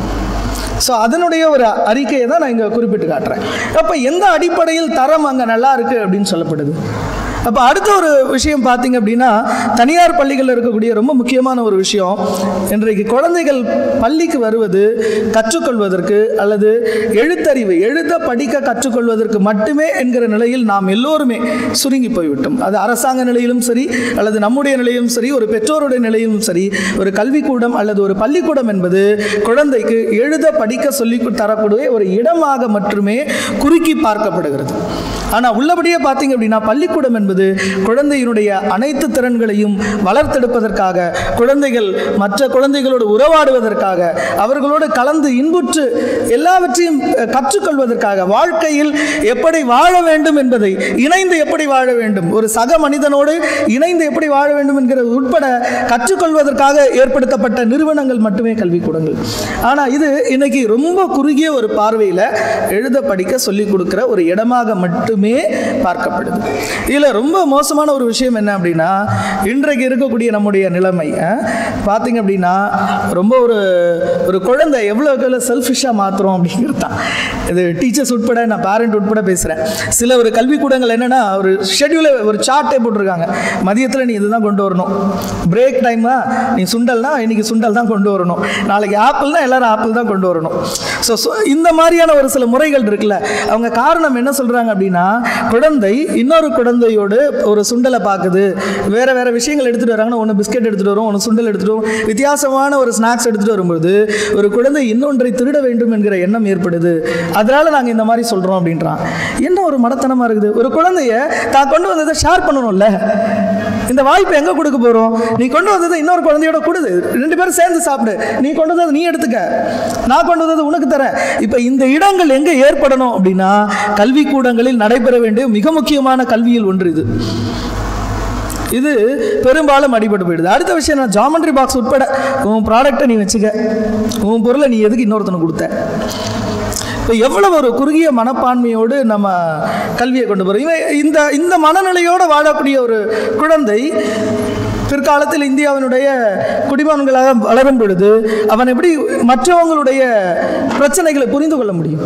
ஸோ அதனுடைய ஒரு அறிக்கையை தான் நான் இங்கே குறிப்பிட்டு காட்டுறேன் அப்போ எந்த அடிப்படையில் தரம் அங்கே நல்லா இருக்குது அப்படின்னு சொல்லப்படுது அப்போ அடுத்த ஒரு விஷயம் பார்த்தீங்க அப்படின்னா தனியார் பள்ளிகளில் இருக்கக்கூடிய ரொம்ப முக்கியமான ஒரு விஷயம் இன்றைக்கு குழந்தைகள் பள்ளிக்கு வருவது கற்றுக்கொள்வதற்கு அல்லது எழுத்தறிவு எழுத படிக்க கற்றுக்கொள்வதற்கு மட்டுமே என்கிற நிலையில் நாம் எல்லோருமே சுருங்கி போய்விட்டோம் அது அரசாங்க நிலையிலும் சரி அல்லது நம்முடைய நிலையிலும் சரி ஒரு பெற்றோருடைய நிலையிலும் சரி ஒரு கல்விக்கூடம் அல்லது ஒரு பள்ளிக்கூடம் என்பது குழந்தைக்கு எழுத படிக்க சொல்லி தரக்கூடிய ஒரு இடமாக மட்டுமே குறுக்கி பார்க்கப்படுகிறது ஆனால் உள்ளபடியே பார்த்தீங்க அப்படின்னா பள்ளிக்கூடம் என்பது குழந்தையினுடைய அனைத்து திறன்களையும் வளர்த்தெடுப்பதற்காக குழந்தைகள் மற்ற குழந்தைகளோடு உறவாடுவதற்காக அவர்களோடு கலந்து இன்புற்று எல்லாவற்றையும் அஹ், கற்றுக்கொள்வதற்காக வாழ்க்கையில் எப்படி வாழ வேண்டும் என்பதை இணைந்து எப்படி வாழ வேண்டும் ஒரு சக மனிதனோடு இணைந்து எப்படி வாழ வேண்டும் என்கிறது உட்பட கற்றுக்கொள்வதற்காக ஏற்படுத்தப்பட்ட நிறுவனங்கள் மட்டுமே கல்விக்கூடங்கள் ஆனால் இது இன்னைக்கு ரொம்ப குறுகிய ஒரு பார்வையில் எழுத படிக்க சொல்லிக் கொடுக்குற ஒரு இடமாக மட்டுமே பார்க்கப்படுது இதில் ரொம்ப மோசமான ஒரு விஷயம் என்ன அப்படின்னா இன்றைக்கு இருக்கக்கூடிய நம்முடைய நிலைமை அஹ், பார்த்தீங்க அப்படின்னா ரொம்ப ஒரு ஒரு குழந்தை எவ்வளோக்கு எவ்வளோ செல்ஃபிஷாக மாற்றுறோம் அப்படிங்கிறது தான் இது டீச்சர்ஸ் உட்பட நான் பேரண்ட் உட்பட பேசுகிறேன் சில ஒரு கல்விக்கூடங்கள் என்னென்னா ஒரு ஷெட்யூலை ஒரு சார்ட்டே போட்டிருக்காங்க மதியத்தில் நீ இதுதான் கொண்டு வரணும் பிரேக் டைமா நீ சுண்டல்னா இன்னைக்கு சுண்டல் தான் கொண்டு வரணும் நாளைக்கு ஆப்பிள்னா எல்லாரும் ஆப்பிள் தான் கொண்டு வரணும் ஸோ இந்த மாதிரியான ஒரு சில முறைகள் இருக்குல்ல அவங்க காரணம் என்ன சொல்கிறாங்க அப்படின்னா குழந்தை இன்னொரு குழந்தையோடு ஒரு சுண்டலை பார்க்குது வேற வேற விஷயங்கள் எடுத்துகிட்டு வராங்கன்னா ஒன்று பிஸ்கெட் எடுத்துகிட்டு வரும் ஒன்று சுண்டல் எடுத்துகிட்டு வரும் வித்தியாசமான ஒரு ஸ்நாக்ஸ் எடுத்துகிட்டு வரும்போது ஒரு குழந்தை இன்னொன்றை திருட வேண்டும் என்கிற எண்ணம் ஏற்படுது அதனால நாங்கள் இந்த மாதிரி சொல்கிறோம் அப்படின்றான் என்ன ஒரு மடத்தனமாக இருக்குது ஒரு குழந்தைய தான் கொண்டு வந்ததை ஷேர் பண்ணணும்ல இந்த வாய்ப்பு எங்கே கொடுக்க போகிறோம் நீ கொண்டு வந்ததை இன்னொரு குழந்தையோட கொடுது ரெண்டு பேரும் சேர்ந்து சாப்பிடு நீ கொண்டு வந்ததை நீ எடுத்துக்க நான் கொண்டு வந்ததை உனக்கு தரேன் இப்போ இந்த இடங்கள் எங்கே ஏற்படணும் அப்படின்னா கல்விக்கூடங்களில் நடைபெற வேண்டிய மிக முக்கியமான கல்வியில் ஒன்று இது இது பெரும்பாலும் அடிபட்டு போயிடுது அடுத்த விஷயம் நான் ஜாமெண்ட்ரி பாக்ஸ் உட்பட உன் ப்ராடக்டை நீ வச்சுக்க உன் பொருளை நீ எதுக்கு இன்னொருத்தனை கொடுத்த இப்போ எவ்வளவு ஒரு குறுகிய மனப்பான்மையோடு நம்ம கல்வியை கொண்டு போகிறோம் இவன் இந்த இந்த மனநிலையோடு வாழக்கூடிய ஒரு குழந்தை பிற்காலத்தில் இந்தியாவினுடைய குடிமகன்களாக வளரும் பொழுது அவன் எப்படி மற்றவங்களுடைய பிரச்சனைகளை புரிந்து கொள்ள முடியும்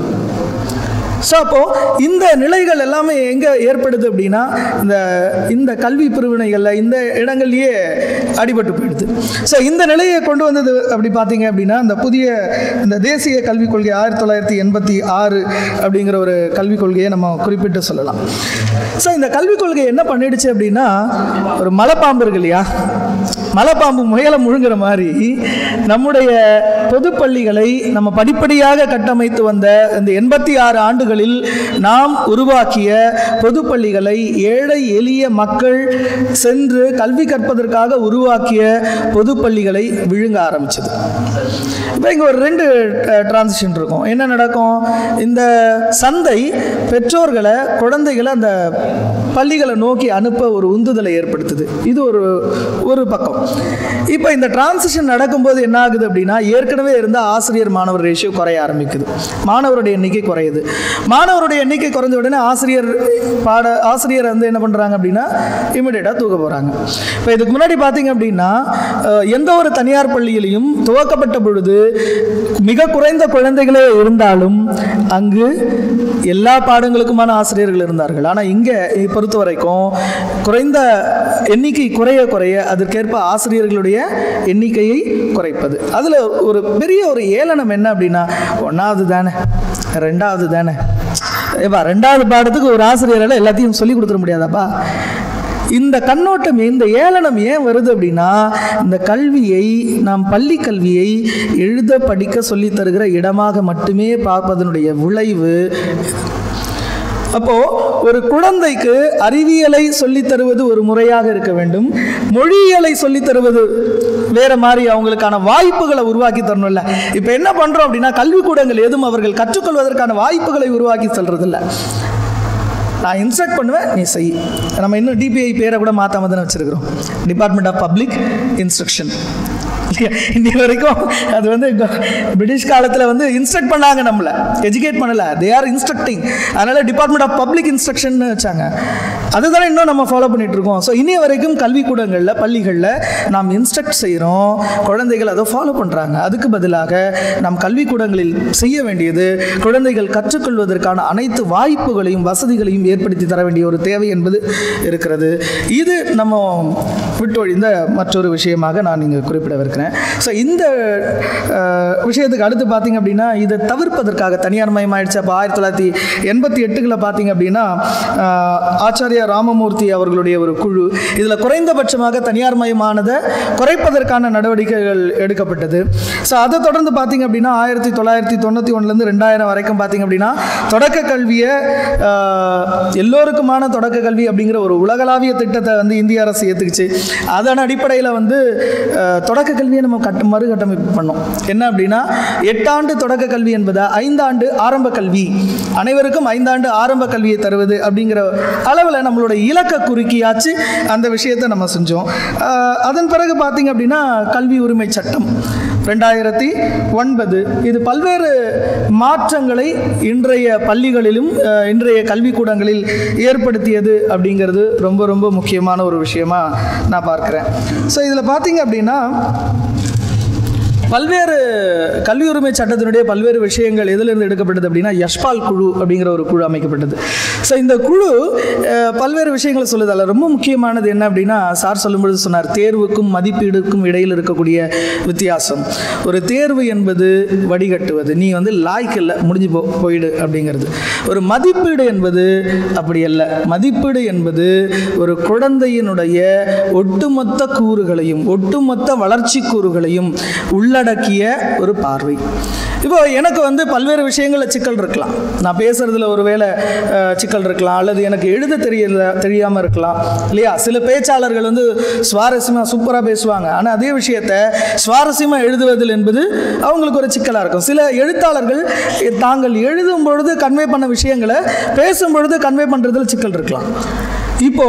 ஸோ அப்போது இந்த நிலைகள் எல்லாமே எங்கே ஏற்படுது அப்படின்னா இந்த இந்த கல்வி பிரிவினைகளில் இந்த இடங்கள்லையே அடிபட்டு போயிடுது ஸோ இந்த நிலையை கொண்டு வந்தது அப்படி பார்த்தீங்க அப்படின்னா இந்த புதிய இந்த தேசிய கல்விக் கொள்கை ஆயிரத்தி தொள்ளாயிரத்தி எண்பத்தி ஆறு அப்படிங்கிற ஒரு கல்விக் கொள்கையை நம்ம குறிப்பிட்டு சொல்லலாம் ஸோ இந்த கல்விக் கொள்கை என்ன பண்ணிடுச்சு அப்படின்னா ஒரு மலைப்பாம்பு இருக்கு இல்லையா மலைப்பாம்பு முயலை முழுங்குற மாதிரி நம்முடைய பொது பள்ளிகளை நம்ம படிப்படியாக கட்டமைத்து வந்த இந்த எண்பத்தி ஆறு ஆண்டுகளில் நாம் உருவாக்கிய பொது பள்ளிகளை ஏழை எளிய மக்கள் சென்று கல்வி கற்பதற்காக உருவாக்கிய பொது பள்ளிகளை விழுங்க ஆரம்பிச்சது இப்போ இங்கே ஒரு ரெண்டு டிரான்சிஷன் இருக்கும் என்ன நடக்கும் இந்த சந்தை பெற்றோர்களை குழந்தைகளை அந்த பள்ளிகளை நோக்கி அனுப்ப ஒரு உந்துதலை ஏற்படுத்துது இது ஒரு ஒரு பக்கம் இப்போ இந்த டிரான்சிஷன் நடக்கும்போது என்ன ஆகுது அப்படின்னா ஏற்கனவே இருந்த ஆசிரியர் மாணவர் ரேஷியோ குறைய ஆரம்பிக்குது மாணவருடைய எண்ணிக்கை குறையுது மாணவருடைய எண்ணிக்கை குறைஞ்ச உடனே ஆசிரியர் பாட ஆசிரியர் வந்து என்ன பண்ணுறாங்க அப்படின்னா இமிடியேட்டாக தூக்க போகிறாங்க இப்போ இதுக்கு முன்னாடி பார்த்தீங்க அப்படின்னா அஹ், எந்த ஒரு தனியார் பள்ளியிலையும் துவக்கப்பட்ட பொழுது மிக குறைந்த குழந்தைகளே இருந்தாலும் அங்கு எல்லா பாடங்களுக்குமான ஆசிரியர்கள் இருந்தார்கள் ஆனால் இங்கே பொறுத்த வரைக்கும் குறைந்த எண்ணிக்கை குறைய குறைய அதற்கேற்ப ஆசிரியர்களுடைய எண்ணிக்கையை குறைப்பது அதில் ஒரு பெரிய ஒரு ஏளனம் என்ன அப்படின்னா ஒன்றாவது தானே ரெண்டாவது தானே ஏப்பா ரெண்டாவது பாடத்துக்கு ஒரு ஆசிரியரால் எல்லாத்தையும் சொல்லி கொடுத்துட முடியாதாப்பா இந்த கண்ணோட்டம் இந்த ஏளனம் ஏன் வருது அப்படின்னா இந்த கல்வியை நாம் பள்ளி கல்வியை எழுத படிக்க சொல்லித் தருகிற இடமாக மட்டுமே பார்ப்பதனுடைய விளைவு அப்போ ஒரு குழந்தைக்கு அறிவியலை சொல்லித் தருவது ஒரு முறையாக இருக்க வேண்டும் மொழியியலை சொல்லித் தருவது வேற மாதிரி அவங்களுக்கான வாய்ப்புகளை உருவாக்கி தரணும்ல இப்போ என்ன பண்றோம் அப்படின்னா கல்விக்கூடங்கள் எதுவும் அவர்கள் கற்றுக்கொள்வதற்கான வாய்ப்புகளை உருவாக்கி சொல்றதில்ல நான் இன்ஸ்ட்ரக்ட் பண்ணுவேன் நீ செய் நம்ம இன்னும் டிபிஐ பேரை கூட மாற்றாம தானே வச்சுருக்கிறோம் டிபார்ட்மெண்ட் ஆஃப் பப்ளிக் இன்ஸ்ட்ரக்ஷன் இன்னி வரைக்கும் அது வந்து க- பிரிட்டிஷ் காலத்தில் வந்து இன்ஸ்ட்ரக்ட் பண்ணாங்க நம்மளை எஜுகேட் பண்ணல தே ஆர் இன்ஸ்ட்ரக்டிங் அதனால டிபார்ட்மெண்ட் ஆஃப் பப்ளிக் இன்ஸ்ட்ரக்ஷன் வச்சாங்க அதுதானே இன்னும் நம்ம ஃபாலோ பண்ணிட்டு இருக்கோம் ஸோ இனிய வரைக்கும் கல்விக்கூடங்களில் பள்ளிகளில் நாம் இன்ஸ்ட்ரக்ட் செய்கிறோம் குழந்தைகள் அதை ஃபாலோ பண்ணுறாங்க அதுக்கு பதிலாக நாம் கல்விக்கூடங்களில் செய்ய வேண்டியது குழந்தைகள் கற்றுக்கொள்வதற்கான அனைத்து வாய்ப்புகளையும் வசதிகளையும் ஏற்படுத்தி தர வேண்டிய ஒரு தேவை என்பது இருக்கிறது இது நம்ம விட்டொழிந்த மற்றொரு விஷயமாக நான் இங்கே குறிப்பிடவிருக்கிறேன் ஸோ இந்த அஹ், விஷயத்துக்கு அடுத்து பார்த்தீங்க அப்படின்னா இதை தவிர்ப்பதற்காக தனியார் மயமாயிடுச்சு அப்போ ஆயிரத்தி தொள்ளாயிரத்தி எண்பத்தி எட்டுகளில் பார்த்தீங்க அப்படின்னா அஹ், ஆச்சாரியா ராமமூர்த்தி அவர்களுடைய ஒரு குழு இதில் குறைந்தபட்சமாக தனியார் மயமானதை குறைப்பதற்கான நடவடிக்கைகள் எடுக்கப்பட்டது ஸோ அதை தொடர்ந்து பார்த்தீங்க அப்படின்னா ஆயிரத்தி தொள்ளாயிரத்தி தொண்ணூற்றி ஒன்றுலேருந்து ரெண்டாயிரம் வரைக்கும் பார்த்தீங்க அப்படின்னா தொடக்க கல்வியை அஹ், எல்லோருக்குமான தொடக்க கல்வி அப்படிங்கிற ஒரு உலகளாவிய திட்டத்தை வந்து இந்திய அரசு ஏற்றுக்குச்சு அதன் அடிப்படையில் வந்து அஹ், தொடக்க கல்வியை நம்ம கட்ட மறுகட்டமைப்பு பண்ணோம் என்ன அப்படின்னா எட்டாண்டு தொடக்க கல்வி என்பதை ஐந்தாண்டு ஆரம்ப கல்வி அனைவருக்கும் ஐந்தாண்டு ஆரம்ப கல்வியை தருவது அப்படிங்கிற அளவில் நம்மளோட இலக்க குறுக்கியாச்சு அந்த விஷயத்தை நம்ம செஞ்சோம் அஹ், அதன் பிறகு பார்த்தீங்க அப்படின்னா கல்வி உரிமை சட்டம் ரெண்டாயிரத்தி ஒன்பது இது பல்வேறு மாற்றங்களை இன்றைய பள்ளிகளிலும் அஹ், இன்றைய கல்விக்கூடங்களில் ஏற்படுத்தியது அப்படிங்கிறது ரொம்ப ரொம்ப முக்கியமான ஒரு விஷயமா நான் பார்க்குறேன் ஸோ இதில் பார்த்தீங்க அப்படின்னா பல்வேறு கல்வி உரிமை சட்டத்தினுடைய பல்வேறு விஷயங்கள் எதிலிருந்து எடுக்கப்பட்டது அப்படின்னா யஷ்பால் குழு அப்படிங்கிற ஒரு குழு அமைக்கப்பட்டது ஸோ இந்த குழு அஹ், பல்வேறு விஷயங்களை சொல்லுது அதில் ரொம்ப முக்கியமானது என்ன அப்படின்னா சார் சொல்லும்பொழுது சொன்னார் தேர்வுக்கும் மதிப்பீடுக்கும் இடையில் இருக்கக்கூடிய வித்தியாசம் ஒரு தேர்வு என்பது வடிகட்டுவது நீ வந்து லாய்க்கு இல்லை முடிஞ்சு போ போயிடு அப்படிங்கிறது ஒரு மதிப்பீடு என்பது அப்படி அல்ல மதிப்பீடு என்பது ஒரு குழந்தையினுடைய ஒட்டுமொத்த கூறுகளையும் ஒட்டுமொத்த வளர்ச்சி கூறுகளையும் உள்ளடக்கிய ஒரு பார்வை இப்போ எனக்கு வந்து பல்வேறு விஷயங்களில் சிக்கல் இருக்கலாம் நான் பேசுறதுல ஒருவேளை அஹ், சிக்கல் இருக்கலாம் அல்லது எனக்கு எழுத தெரியல தெரியாமல் இருக்கலாம் இல்லையா சில பேச்சாளர்கள் வந்து சுவாரஸ்யமாக சூப்பராக பேசுவாங்க ஆனால் அதே விஷயத்தை சுவாரஸ்யமாக எழுதுவதில் என்பது அவங்களுக்கு ஒரு சிக்கலாக இருக்கும் சில எழுத்தாளர்கள் தாங்கள் எழுதும் பொழுது கன்வே பண்ண விஷயங்களை பேசும் பொழுது கன்வே பண்ணுறதுல சிக்கல் இருக்கலாம் இப்போ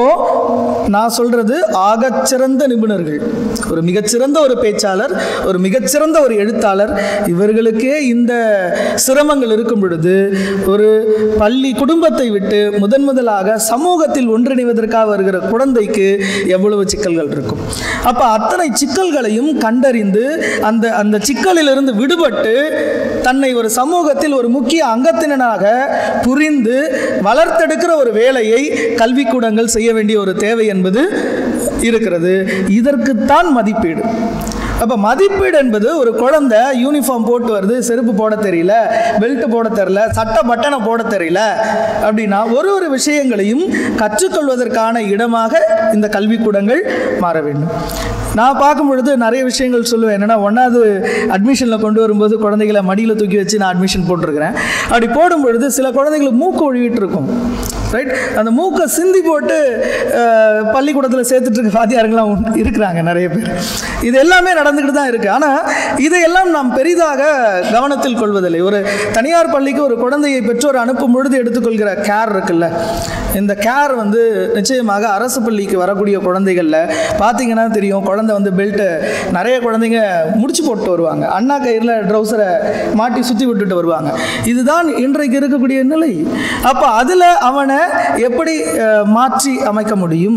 நான் சொல்றது ஆகச்சிறந்த நிபுணர்கள் ஒரு மிகச்சிறந்த ஒரு பேச்சாளர் ஒரு மிகச்சிறந்த ஒரு எழுத்தாளர் இவர்களுக்கே இந்த சிரமங்கள் இருக்கும் பொழுது ஒரு பள்ளி குடும்பத்தை விட்டு முதன் முதலாக சமூகத்தில் ஒன்றிணைவதற்காக வருகிற குழந்தைக்கு எவ்வளவு சிக்கல்கள் இருக்கும் அப்போ அத்தனை சிக்கல்களையும் கண்டறிந்து அந்த அந்த சிக்கலிலிருந்து விடுபட்டு தன்னை ஒரு சமூகத்தில் ஒரு முக்கிய அங்கத்தினனாக புரிந்து வளர்த்தெடுக்கிற ஒரு வேலையை கல்விக்கூடங்கள் செய்ய வேண்டிய ஒரு தேவை என்பது இருக்கிறது இதற்குத்தான் மதிப்பீடு அப்போ மதிப்பீடு என்பது ஒரு குழந்தை யூனிஃபார்ம் போட்டு வருது செருப்பு போட தெரியல பெல்ட் போட தெரியல சட்டை பட்டனை போட தெரியல அப்படின்னா ஒரு ஒரு விஷயங்களையும் கற்றுக்கொள்வதற்கான இடமாக இந்த கல்விக்கூடங்கள் மாற வேண்டும் நான் பார்க்கும் பொழுது நிறைய விஷயங்கள் சொல்லுவேன் என்னன்னா ஒன்றாவது அட்மிஷனில் கொண்டு வரும்போது குழந்தைகளை மடியில் தூக்கி வச்சு நான் அட்மிஷன் போட்டிருக்கிறேன் அப்படி போடும் பொழுது சில குழந்தைங்களுக்கு மூக்கு ஒழுவிட்டு இருக்கும் ரைட் அந்த மூக்கை சிந்தி போட்டு பள்ளிக்கூடத்தில் சேர்த்துட்டு இருக்க வாத்தியாருங்களாம் உண்டு- இருக்கிறாங்க நிறைய பேர் இது எல்லாமே நடந்துக்கிட்டு தான் இருக்குது ஆனால் இதையெல்லாம் நாம் பெரிதாக கவனத்தில் கொள்வதில்லை ஒரு தனியார் பள்ளிக்கு ஒரு குழந்தையை பெற்றோர் அனுப்பும் பொழுது எடுத்துக்கொள்கிற கேர் இருக்குல்ல இந்த கேர் வந்து நிச்சயமாக அரசு பள்ளிக்கு வரக்கூடிய குழந்தைகளில் பார்த்தீங்கன்னா தெரியும் குழந்தை வந்து பெல்ட்டு நிறைய குழந்தைங்க முடிச்சு போட்டு வருவாங்க அண்ணா கயிறில் ட்ரௌசரை மாட்டி சுற்றி விட்டுட்டு வருவாங்க இதுதான் இன்றைக்கு இருக்கக்கூடிய நிலை அப்போ அதில் அவனை எப்படி அஹ், மாற்றி அமைக்க முடியும்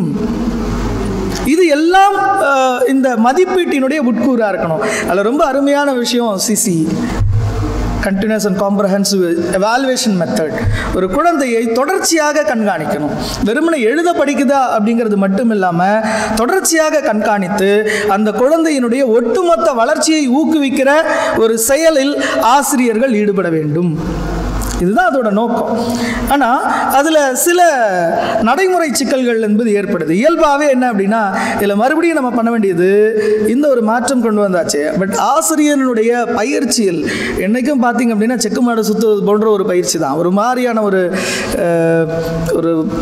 இது எல்லாம் அஹ், இந்த மதிப்பீட்டினுடைய உட்கூறாக இருக்கணும் அதில் ரொம்ப அருமையான விஷயம் C C continuous and comprehensive evaluation method ஒரு குழந்தையை தொடர்ச்சியாக கண்காணிக்கணும் வெறுமனே எழுத படிக்குதா அப்படிங்கிறது மட்டும் இல்லாமல் தொடர்ச்சியாக கண்காணித்து அந்த குழந்தையினுடைய ஒட்டுமொத்த வளர்ச்சியை ஊக்குவிக்கிற ஒரு செயலில் ஆசிரியர்கள் ஈடுபட வேண்டும் இதுதான் அதோட நோக்கம் ஆனால் அதில் சில நடைமுறை சிக்கல்கள் என்பது ஏற்படுது இயல்பாகவே என்ன அப்படின்னா இதில் மறுபடியும் நம்ம பண்ண வேண்டியது இந்த ஒரு மாற்றம் கொண்டு வந்தாச்சு பட் ஆசிரியனுடைய பயிற்சியில் என்றைக்கும் பார்த்தீங்க அப்படின்னா செக்கு மாடு சுற்றுவது போன்ற ஒரு பயிற்சி தான் ஒரு மாதிரியான ஒரு அஹ், ஒரு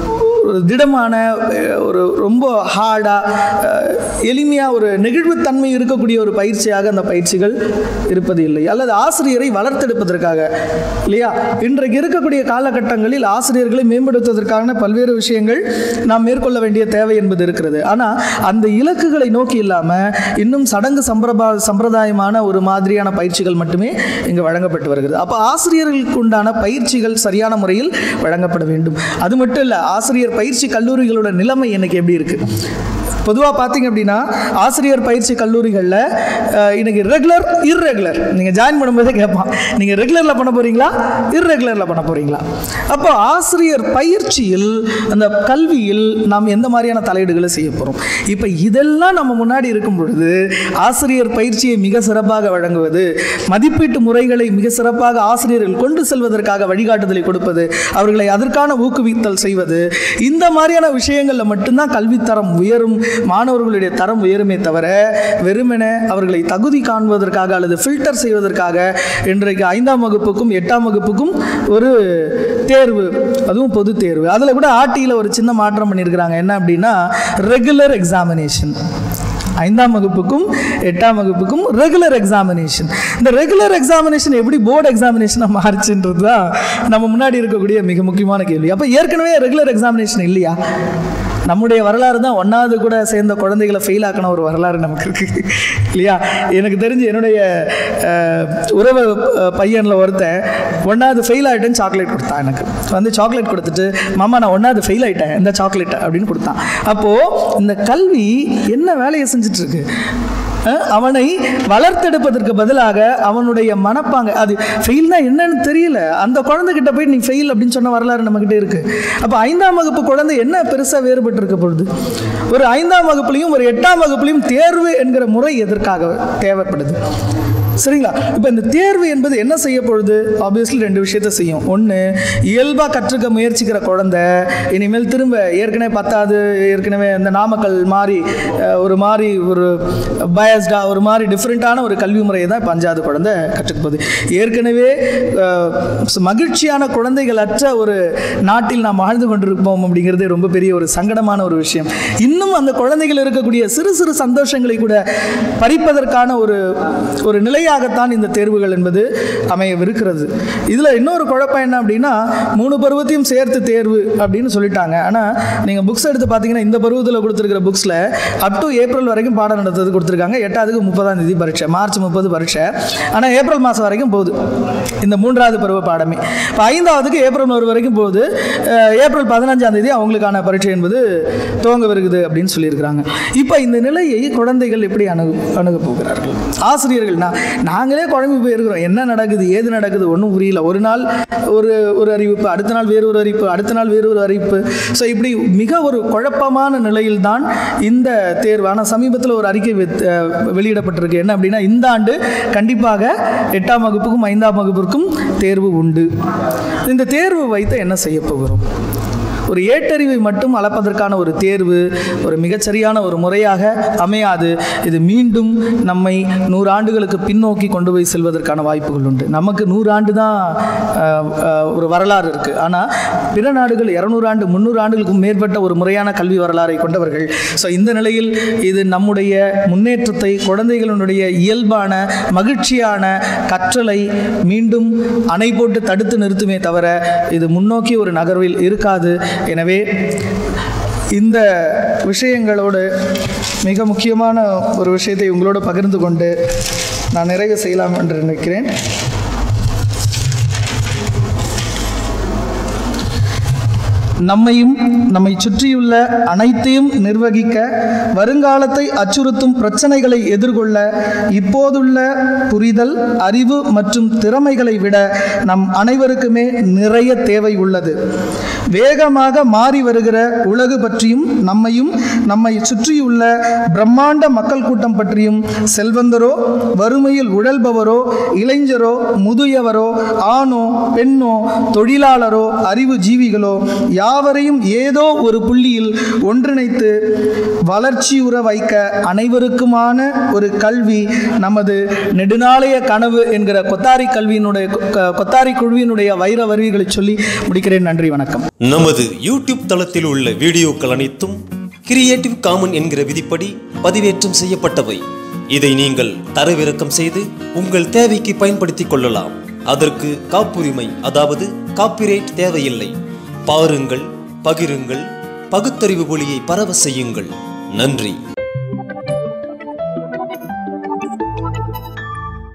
ஒரு திடமான அஹ், ஒரு ரொம்ப ஹார்டாக எளிமையாக ஒரு நெகிழ்வுத்தன்மை இருக்கக்கூடிய ஒரு பயிற்சியாக அந்த பயிற்சிகள் இருப்பது இல்லை அல்லது ஆசிரியரை வளர்த்தெடுப்பதற்காக இல்லையா இன்றைக்கு இருக்கக்கூடிய காலகட்டங்களில் ஆசிரியர்களை மேம்படுத்துவதற்கான பல்வேறு விஷயங்கள் நாம் மேற்கொள்ள வேண்டிய தேவை என்பது இருக்கிறது ஆனால் அந்த இலக்குகளை நோக்கி இல்லாமல் இன்னும் சடங்கு சம்பிரபா சம்பிரதாயமான ஒரு மாதிரியான பயிற்சிகள் மட்டுமே இங்கு வழங்கப்பட்டு வருகிறது அப்போ ஆசிரியர்களுக்கு உண்டான பயிற்சிகள் சரியான முறையில் வழங்கப்பட வேண்டும் அது மட்டும் இல்லை ஆசிரியர் பயிற்சி கல்லூரிகளோட நிலைமை இன்னைக்கு எப்படி இருக்குது பொதுவாக பார்த்தீங்க அப்படின்னா ஆசிரியர் பயிற்சி கல்லூரிகளில் அஹ், இன்னைக்கு ரெகுலர் இர்ரெகுலர் நீங்கள் ஜாயின் பண்ணும்போதே கேட்பான் நீங்கள் ரெகுலரில் பண்ண போகிறீங்களா இர்ரெகுலரில் பண்ண போகிறீங்களா அப்போ ஆசிரியர் பயிற்சியில் அந்த கல்வியில் நாம் எந்த மாதிரியான தலையீடுகளை செய்ய போகிறோம் இப்போ இதெல்லாம் நம்ம முன்னாடி இருக்கும் பொழுது ஆசிரியர் பயிற்சியை மிக சிறப்பாக வழங்குவது மதிப்பீட்டு முறைகளை மிக சிறப்பாக ஆசிரியர்கள் கொண்டு செல்வதற்காக வழிகாட்டுதலை கொடுப்பது அவர்களை அதற்கான ஊக்குவித்தல் செய்வது இந்த மாதிரியான விஷயங்களில் மட்டும்தான் கல்வித்தரம் உயரும் மாணவர்களுடைய தரம் உயருமே தவிர வெறுமென அவர்களை தகுதி காண்பதற்காக அல்லது ஃபில்டர் செய்வதற்காக இன்றைக்கு ஐந்தாம் வகுப்புக்கும் எட்டாம் வகுப்புக்கும் ஒரு தேர்வு அதுவும் பொது தேர்வு அதில் கூட ஆர்டியில் ஒரு சின்ன மாற்றம் பண்ணியிருக்கிறாங்க என்ன அப்படின்னா ரெகுலர் எக்ஸாமினேஷன் ஐந்தாம் வகுப்புக்கும் எட்டாம் வகுப்புக்கும் ரெகுலர் எக்ஸாமினேஷன் இந்த ரெகுலர் எக்ஸாமினேஷன் எப்படி போர்டு எக்ஸாமினேஷனாக மாறுச்சுன்றது தான் நம்ம முன்னாடி இருக்கக்கூடிய மிக முக்கியமான கேள்வி அப்போ ஏற்கனவே ரெகுலர் எக்ஸாமினேஷன் இல்லையா நம்முடைய வரலாறு தான் ஒன்றாவது கூட சேர்ந்த குழந்தைகளை ஃபெயில் ஆக்கின ஒரு வரலாறு நமக்கு இருக்கு இல்லையா எனக்கு தெரிஞ்சு என்னுடைய அஹ், உறவு அஹ், பையனில் ஒருத்தன் ஒன்றாவது ஃபெயில் ஆகிட்டேன்னு சாக்லேட் கொடுத்தான் எனக்கு வந்து சாக்லேட் கொடுத்துட்டு மாமா நான் ஒன்றாவது ஃபெயில் ஆகிட்டேன் இந்த சாக்லேட் அப்படின்னு கொடுத்தான் அப்போது இந்த கல்வி என்ன வேலையை செஞ்சுட்டு இருக்கு அஹ், அவனை வளர்த்தெடுப்பதற்கு பதிலாக அவனுடைய மனப்பாங்க அது ஃபெயில்னா என்னன்னு தெரியல அந்த குழந்தைகிட்ட போய் நீ ஃபெயில் அப்படின்னு சொன்ன வரலாறு நம்மக்கிட்ட இருக்கு அப்போ ஐந்தாம் வகுப்பு குழந்தை என்ன பெருசாக வேறுபட்டு இருக்க பொழுது ஒரு ஐந்தாம் வகுப்புலையும் ஒரு எட்டாம் வகுப்புலையும் தேர்வு என்கிற முறை எதற்காக தேவைப்படுது சரிங்களா இப்போ இந்த தேர்வு என்பது என்ன செய்ய பொழுது ஆப்வியஸ்லி ரெண்டு விஷயத்த செய்யும் ஒன்று இயல்பாக கற்றுக்க முயற்சிக்கிற குழந்தை இனிமேல் திரும்ப ஏற்கனவே பத்தாவது ஏற்கனவே இந்த நாமக்கல் மாதிரி அஹ், ஒரு மாதிரி ஒரு பயஸ்டாக ஒரு மாதிரி டிஃப்ரெண்ட்டான ஒரு கல்வி முறையை தான் இப்போ அஞ்சாவது குழந்தை கற்றுக்க போகுது ஏற்கனவே அஹ், மகிழ்ச்சியான குழந்தைகள் அற்ற ஒரு நாட்டில் நாம் வாழ்ந்து கொண்டிருப்போம் அப்படிங்கிறது ரொம்ப பெரிய ஒரு சங்கடமான ஒரு விஷயம் இன்னும் அந்த குழந்தைகள் இருக்கக்கூடிய சிறு சிறு சந்தோஷங்களை கூட பறிப்பதற்கான ஒரு ஒரு நிலையாகத்தான் இந்த தேர்வுகள் என்பது அமையவிருக்கிறது இதில் இன்னொரு குழப்பம் என்ன அப்படின்னா மூணு பருவத்தையும் சேர்த்து தேர்வு அப்படின்னு சொல்லிட்டாங்க ஆனால் நீங்கள் புக்ஸ் எடுத்து பார்த்தீங்கன்னா இந்த பருவத்தில் கொடுத்துருக்கிற புக்ஸில் அப் டு ஏப்ரல் வரைக்கும் பாடம் நடத்துறது கொடுத்துருக்காங்க எட்டாவதுக்கு முப்பதாம் தேதி பரீட்சை மார்ச் முப்பது பரீட்சை ஆனால் ஏப்ரல் மாதம் வரைக்கும் போகுது இந்த மூன்றாவது பருவ பாடமே இப்போ ஐந்தாவதுக்கு ஏப்ரல் ஒரு வரைக்கும் போகுது அஹ், ஏப்ரல் பதினஞ்சாம் தேதி அவங்களுக்கான பரீட்சை என்பது துவங்க வருகுது அப்படின்னு சொல்லியிருக்கிறாங்க இப்போ இந்த நிலையை குழந்தைகள் எப்படி அணுகு அணுக போகிறார்கள் ஆசிரியர்கள் நான் நாங்களே குழம்பு போயிருக்கிறோம் என்ன நடக்குது ஏது நடக்குது ஒன்றும் புரியல ஒரு நாள் ஒரு ஒரு அறிவிப்பு அடுத்த நாள் வேறு ஒரு அறிவிப்பு அடுத்த நாள் வேறு ஒரு அறிவிப்பு ஸோ இப்படி மிக ஒரு குழப்பமான நிலையில்தான் இந்த தேர்வு ஆனால் சமீபத்தில் ஒரு அறிக்கை வெத்- அஹ் வெளியிடப்பட்டிருக்கு என்ன அப்படின்னா இந்த ஆண்டு கண்டிப்பாக எட்டாம் வகுப்புக்கும் ஐந்தாம் வகுப்பிற்கும் தேர்வு உண்டு இந்த தேர்வு வைத்து என்ன செய்ய போகிறோம் ஒரு ஏட்டறிவை மட்டும் அளப்பதற்கான ஒரு தேர்வு ஒரு மிகச்சரியான ஒரு முறையாக அமையாது இது மீண்டும் நம்மை நூறு ஆண்டுகளுக்கு பின்னோக்கி கொண்டு போய் செல்வதற்கான வாய்ப்புகள் உண்டு நமக்கு நூறு ஆண்டு தான் அஹ், அஹ், ஒரு வரலாறு இருக்குது ஆனால் பிற நாடுகள் இரநூறு ஆண்டு முந்நூறு ஆண்டுகளுக்கும் மேற்பட்ட ஒரு முறையான கல்வி வரலாறை கொண்டவர்கள் ஸோ இந்த நிலையில் இது நம்முடைய முன்னேற்றத்தை குழந்தைகளுடைய இயல்பான மகிழ்ச்சியான கற்றலை மீண்டும் அணை போட்டு தடுத்து நிறுத்துமே தவிர இது முன்னோக்கி ஒரு நகர்வில் இருக்காது எனவே இந்த விஷயங்களோடு மிக முக்கியமான ஒரு விஷயத்தை உங்களோடு பகிர்ந்து கொண்டு நான் நிறைவு செய்யலாம் என்று நினைக்கிறேன் நம்மையும் நம்மை சுற்றியுள்ள அனைத்தையும் நிர்வகிக்க வருங்காலத்தை அச்சுறுத்தும் பிரச்சனைகளை எதிர்கொள்ள இப்போதுள்ள புரிதல் அறிவு மற்றும் திறமைகளை விட நம் அனைவருக்குமே நிறைய தேவை உள்ளது வேகமாக மாறி வருகிற உலகு பற்றியும் நம்மையும் நம்மை சுற்றியுள்ள பிரம்மாண்ட மக்கள் கூட்டம் பற்றியும் செல்வந்தரோ வறுமையில் உழல்பவரோ இளைஞரோ முதியவரோ ஆணோ பெண்ணோ தொழிலாளரோ அறிவு ஜீவிகளோ யாவரையும் ஏதோ ஒரு புள்ளியில் ஒன்றிணைத்து வளர்ச்சியுற வைக்க அனைவருக்குமான ஒரு கல்வி நமது நெடுநாளைய கனவு என்கிற கொத்தாரி கல்வியினுடைய கொ- கொத்தாரி குழுவினுடைய வைர வரிகளை சொல்லி முடிக்கிறேன் நன்றி வணக்கம் நமது யூடியூப் தளத்தில் உள்ள வீடியோக்கள் அனைத்தும் கிரியேட்டிவ் காமன் என்கிற விதிப்படி பதிவேற்றம் செய்யப்பட்டவை இதை நீங்கள் தரவிறக்கம் செய்து உங்கள் தேவைக்கு பயன்படுத்திக் கொள்ளலாம் அதற்கு காப்புரிமை அதாவது காப்பிரைட் தேவையில்லை பாருங்கள் பகிருங்கள் பகுத்தறிவு ஒளியை பரவ செய்யுங்கள் நன்றி